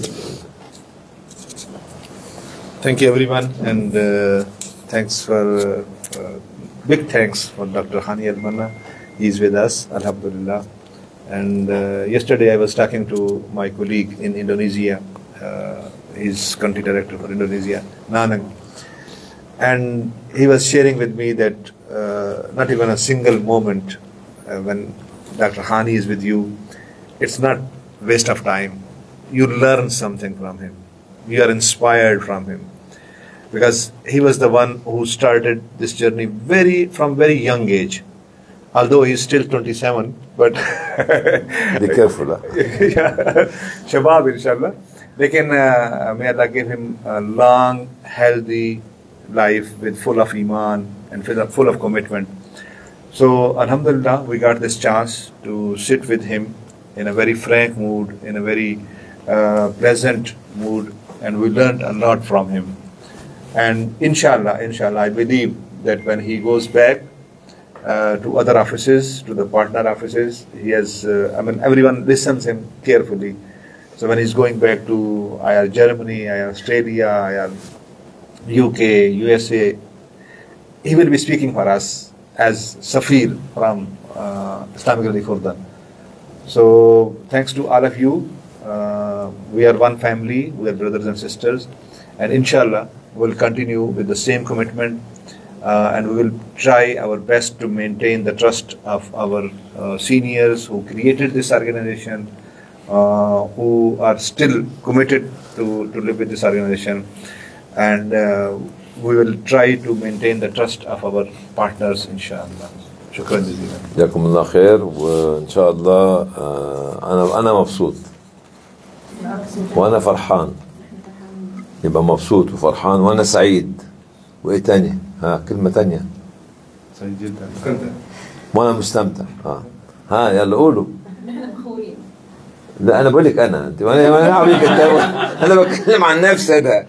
Thank you, everyone, and uh, thanks for uh, uh, big thanks for Dr. Hani Al Manna. He's with us, Alhamdulillah. And uh, yesterday I was talking to my colleague in Indonesia. Uh, he's country director for Indonesia, Nanang, and he was sharing with me that uh, not even a single moment uh, when Dr. Hani is with you, it's not waste of time. You learn something from him. You are inspired from him because he was the one who started this journey very from very young age. Although he's still 27, but Be careful. huh? yeah, Shabab, inshallah. Lekin, uh, may Allah give him a long, healthy life with full of iman and full of, full of commitment. So, Alhamdulillah, we got this chance to sit with him in a very frank mood, in a very uh, pleasant mood, and we learned a lot from him. And inshallah, inshallah, I believe that when he goes back uh, to other offices, to the partner offices, he has, uh, I mean, everyone listens him carefully. So when he's going back to IR Germany, IR Australia, IR UK, USA, he will be speaking for us as Safir from uh, Islamic Relief Urdan. So thanks to all of you. Uh, we are one family, we are brothers and sisters, and inshallah we'll continue with the same commitment uh, and we will try our best to maintain the trust of our uh, seniors who created this organization, uh, who are still committed to, to live with this organization. And uh, we will try to maintain the trust of our partners inshallah شكرا جزيلا جزاكم الله خير وان شاء الله آه، انا انا مبسوط وانا فرحان يبقى مبسوط وفرحان وانا سعيد وايه تاني ها كلمه تانية سعيد جدا وانا مستمتع ها ها يلا قولوا لا انا بقول لك انا انت وانا انا عبيك انت انا بتكلم عن نفسي انا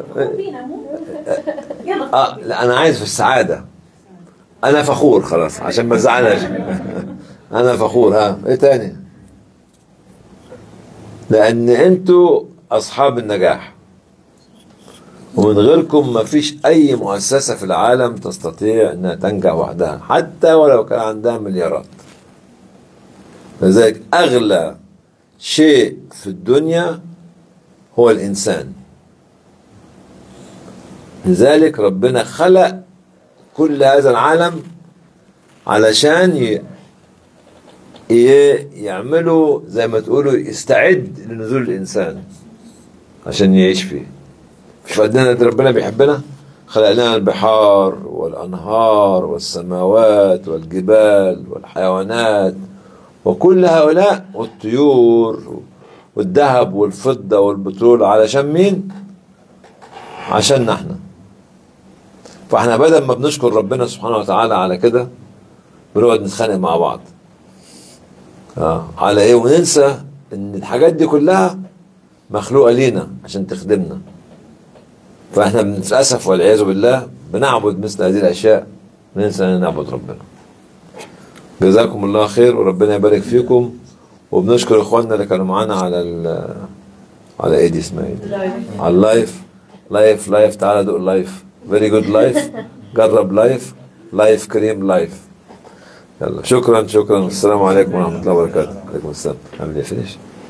اه لا انا عايز في السعاده انا فخور خلاص عشان ما تزعلش انا فخور ها ايه تاني لان انتوا اصحاب النجاح ومن غيركم ما فيش اي مؤسسه في العالم تستطيع انها تنجح وحدها حتى ولو كان عندها مليارات لذلك اغلى شيء في الدنيا هو الانسان لذلك ربنا خلق كل هذا العالم علشان ي... ي... يعملوا زي ما تقولوا يستعد لنزول الانسان عشان يعيش فيه مش قدنا ان ربنا بيحبنا خلق لنا البحار والانهار والسماوات والجبال والحيوانات وكل هؤلاء والطيور والذهب والفضة والبترول علشان مين؟ عشان احنا فاحنا بدل ما بنشكر ربنا سبحانه وتعالى على كده بنقعد نتخانق مع بعض اه على ايه وننسى ان الحاجات دي كلها مخلوقه لينا عشان تخدمنا فاحنا للاسف والعياذ بالله بنعبد مثل هذه الاشياء وننسى ان نعبد ربنا جزاكم الله خير وربنا يبارك فيكم وبنشكر اخواننا اللي كانوا معانا على ال على ايه دي اسمها ايه؟ على اللايف لايف لايف تعالى دوق لايف فيري جود لايف جرب لايف لايف كريم لايف يلا شكرا شكرا السلام عليكم ورحمه الله وبركاته عليكم السلام عامل ايه فينيش